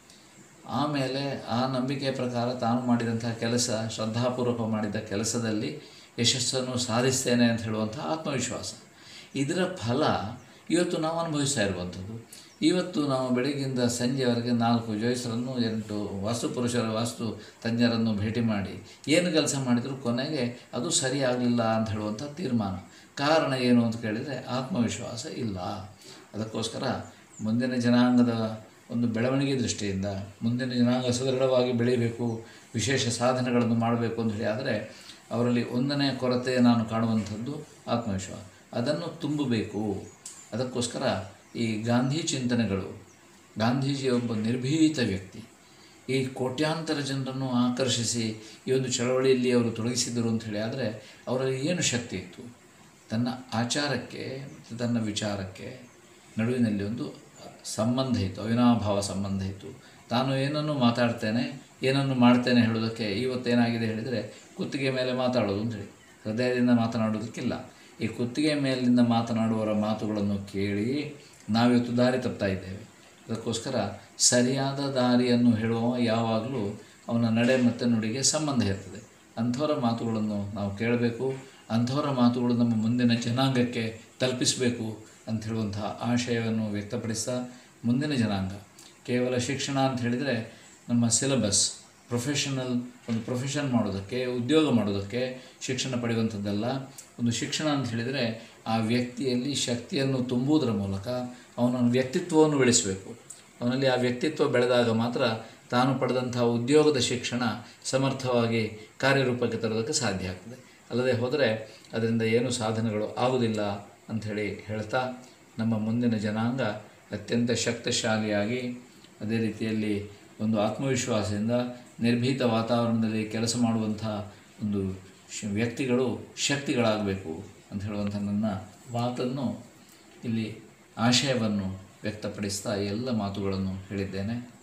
ಆಮೇಲೆ ಆ ನಂಬಿಕೆಯ ಪ್ರಕಾರ ತಾನು ಮಾಡಿದಂಥ ಕೆಲಸ ಶ್ರದ್ಧಾಪೂರ್ವಕ ಮಾಡಿದ ಕೆಲಸದಲ್ಲಿ ಯಶಸ್ಸನ್ನು ಸಾಧಿಸ್ತೇನೆ ಅಂತ ಹೇಳುವಂಥ ಆತ್ಮವಿಶ್ವಾಸ ಇದರ ಫಲ ಇವತ್ತು ನಾವು ಅನುಭವಿಸ್ತಾ ಇರುವಂಥದ್ದು ಇವತ್ತು ನಾವು ಬೆಳಗ್ಗಿಂದ ಸಂಜೆವರೆಗೆ ನಾಲ್ಕು ಜೋಯಿಸರನ್ನು ಎಂಟು ವಾಸ್ತು ಪುರುಷರ ವಾಸ್ತು ತಜ್ಞರನ್ನು ಭೇಟಿ ಮಾಡಿ ಏನು ಕೆಲಸ ಮಾಡಿದರೂ ಕೊನೆಗೆ ಅದು ಸರಿಯಾಗಲಿಲ್ಲ ಅಂತ ಹೇಳುವಂಥ ತೀರ್ಮಾನ ಕಾರಣ ಏನು ಅಂತ ಕೇಳಿದರೆ ಆತ್ಮವಿಶ್ವಾಸ ಇಲ್ಲ ಅದಕ್ಕೋಸ್ಕರ ಮುಂದಿನ ಜನಾಂಗದ ಒಂದು ಬೆಳವಣಿಗೆ ದೃಷ್ಟಿಯಿಂದ ಮುಂದಿನ ಜನಾಂಗ ಸದೃಢವಾಗಿ ಬೆಳೀಬೇಕು ವಿಶೇಷ ಸಾಧನೆಗಳನ್ನು ಮಾಡಬೇಕು ಅಂತ ಹೇಳಿ ಆದರೆ ಅವರಲ್ಲಿ ಒಂದನೇ ಕೊರತೆ ನಾನು ಕಾಣುವಂಥದ್ದು ಆತ್ಮವಿಶ್ವಾಸ ಅದನ್ನು ತುಂಬಬೇಕು ಅದಕ್ಕೋಸ್ಕರ ಈ ಗಾಂಧಿ ಚಿಂತನೆಗಳು ಗಾಂಧೀಜಿ ಒಬ್ಬ ನಿರ್ಭೀತ ವ್ಯಕ್ತಿ ಈ ಕೋಟ್ಯಾಂತರ ಜನರನ್ನು ಆಕರ್ಷಿಸಿ ಈ ಒಂದು ಚಳವಳಿಯಲ್ಲಿ ಅವರು ತೊಡಗಿಸಿದ್ದರು ಅಂತ ಹೇಳಿ ಆದರೆ ಅವರಲ್ಲಿ ಏನು ಶಕ್ತಿ ಇತ್ತು ತನ್ನ ಆಚಾರಕ್ಕೆ ಮತ್ತು ತನ್ನ ವಿಚಾರಕ್ಕೆ ನಡುವಿನಲ್ಲಿ ಒಂದು ಸಂಬಂಧ ಇತ್ತು ಅವಿನಾಭಾವ ಸಂಬಂಧ ಇತ್ತು ತಾನು ಏನನ್ನು ಮಾತಾಡ್ತೇನೆ ಏನನ್ನು ಮಾಡ್ತೇನೆ ಹೇಳೋದಕ್ಕೆ ಇವತ್ತೇನಾಗಿದೆ ಹೇಳಿದರೆ ಕುತ್ತಿಗೆ ಮೇಲೆ ಮಾತಾಡೋದು ಅಂತೇಳಿ ಹೃದಯದಿಂದ ಮಾತನಾಡೋದಕ್ಕಿಲ್ಲ ಈ ಕುತ್ತಿಗೆ ಮೇಲಿಂದ ಮಾತನಾಡುವವರ ಮಾತುಗಳನ್ನು ಕೇಳಿ ನಾವಿವತ್ತು ದಾರಿ ತಪ್ತಾ ಇದ್ದೇವೆ ಅದಕ್ಕೋಸ್ಕರ ಸರಿಯಾದ ದಾರಿಯನ್ನು ಹೇಳುವ ಯಾವಾಗಲೂ ಅವನ ನಡೆ ಮತ್ತು ನುಡಿಗೆ ಸಂಬಂಧ ಇರ್ತದೆ ಅಂಥವರ ಮಾತುಗಳನ್ನು ನಾವು ಕೇಳಬೇಕು ಅಂಥವರ ಮಾತುಗಳು ನಮ್ಮ ಮುಂದಿನ ಜನಾಂಗಕ್ಕೆ ತಲುಪಿಸಬೇಕು ಅಂತ ಹೇಳುವಂತಹ ಆಶಯವನ್ನು ವ್ಯಕ್ತಪಡಿಸ್ತಾ ಮುಂದಿನ ಜನಾಂಗ ಕೇವಲ ಶಿಕ್ಷಣ ಅಂತ ಹೇಳಿದರೆ ನಮ್ಮ ಸಿಲೆಬಸ್ ಪ್ರೊಫೆಷನಲ್ ಒಂದು ಪ್ರೊಫೆಷನ್ ಮಾಡೋದಕ್ಕೆ ಉದ್ಯೋಗ ಮಾಡೋದಕ್ಕೆ ಶಿಕ್ಷಣ ಪಡೆಯುವಂಥದ್ದಲ್ಲ ಒಂದು ಶಿಕ್ಷಣ ಅಂತ ಹೇಳಿದರೆ ಆ ವ್ಯಕ್ತಿಯಲ್ಲಿ ಶಕ್ತಿಯನ್ನು ತುಂಬುವುದರ ಮೂಲಕ ಅವನ ವ್ಯಕ್ತಿತ್ವವನ್ನು ಬೆಳೆಸಬೇಕು ಅವನಲ್ಲಿ ಆ ವ್ಯಕ್ತಿತ್ವ ಬೆಳೆದಾಗ ಮಾತ್ರ ತಾನು ಪಡೆದಂಥ ಉದ್ಯೋಗದ ಶಿಕ್ಷಣ ಸಮರ್ಥವಾಗಿ ಕಾರ್ಯರೂಪಕ್ಕೆ ತರೋದಕ್ಕೆ ಸಾಧ್ಯ ಆಗ್ತದೆ ಅಲ್ಲದೆ ಹೋದರೆ ಅದರಿಂದ ಏನು ಸಾಧನೆಗಳು ಆಗುವುದಿಲ್ಲ ಅಂಥೇಳಿ ಹೇಳ್ತಾ ನಮ್ಮ ಮುಂದಿನ ಜನಾಂಗ ಅತ್ಯಂತ ಶಕ್ತಿಶಾಲಿಯಾಗಿ ಅದೇ ರೀತಿಯಲ್ಲಿ ಒಂದು ಆತ್ಮವಿಶ್ವಾಸದಿಂದ ನಿರ್ಭೀತ ವಾತಾವರಣದಲ್ಲಿ ಕೆಲಸ ಮಾಡುವಂಥ ಒಂದು ಶ ವ್ಯಕ್ತಿಗಳು ಶಕ್ತಿಗಳಾಗಬೇಕು ಅಂತ ಹೇಳುವಂಥ ನನ್ನ ಮಾತನ್ನು ಇಲ್ಲಿ ಆಶಯವನ್ನು ವ್ಯಕ್ತಪಡಿಸ್ತಾ ಎಲ್ಲ ಮಾತುಗಳನ್ನು ಹೇಳಿದ್ದೇನೆ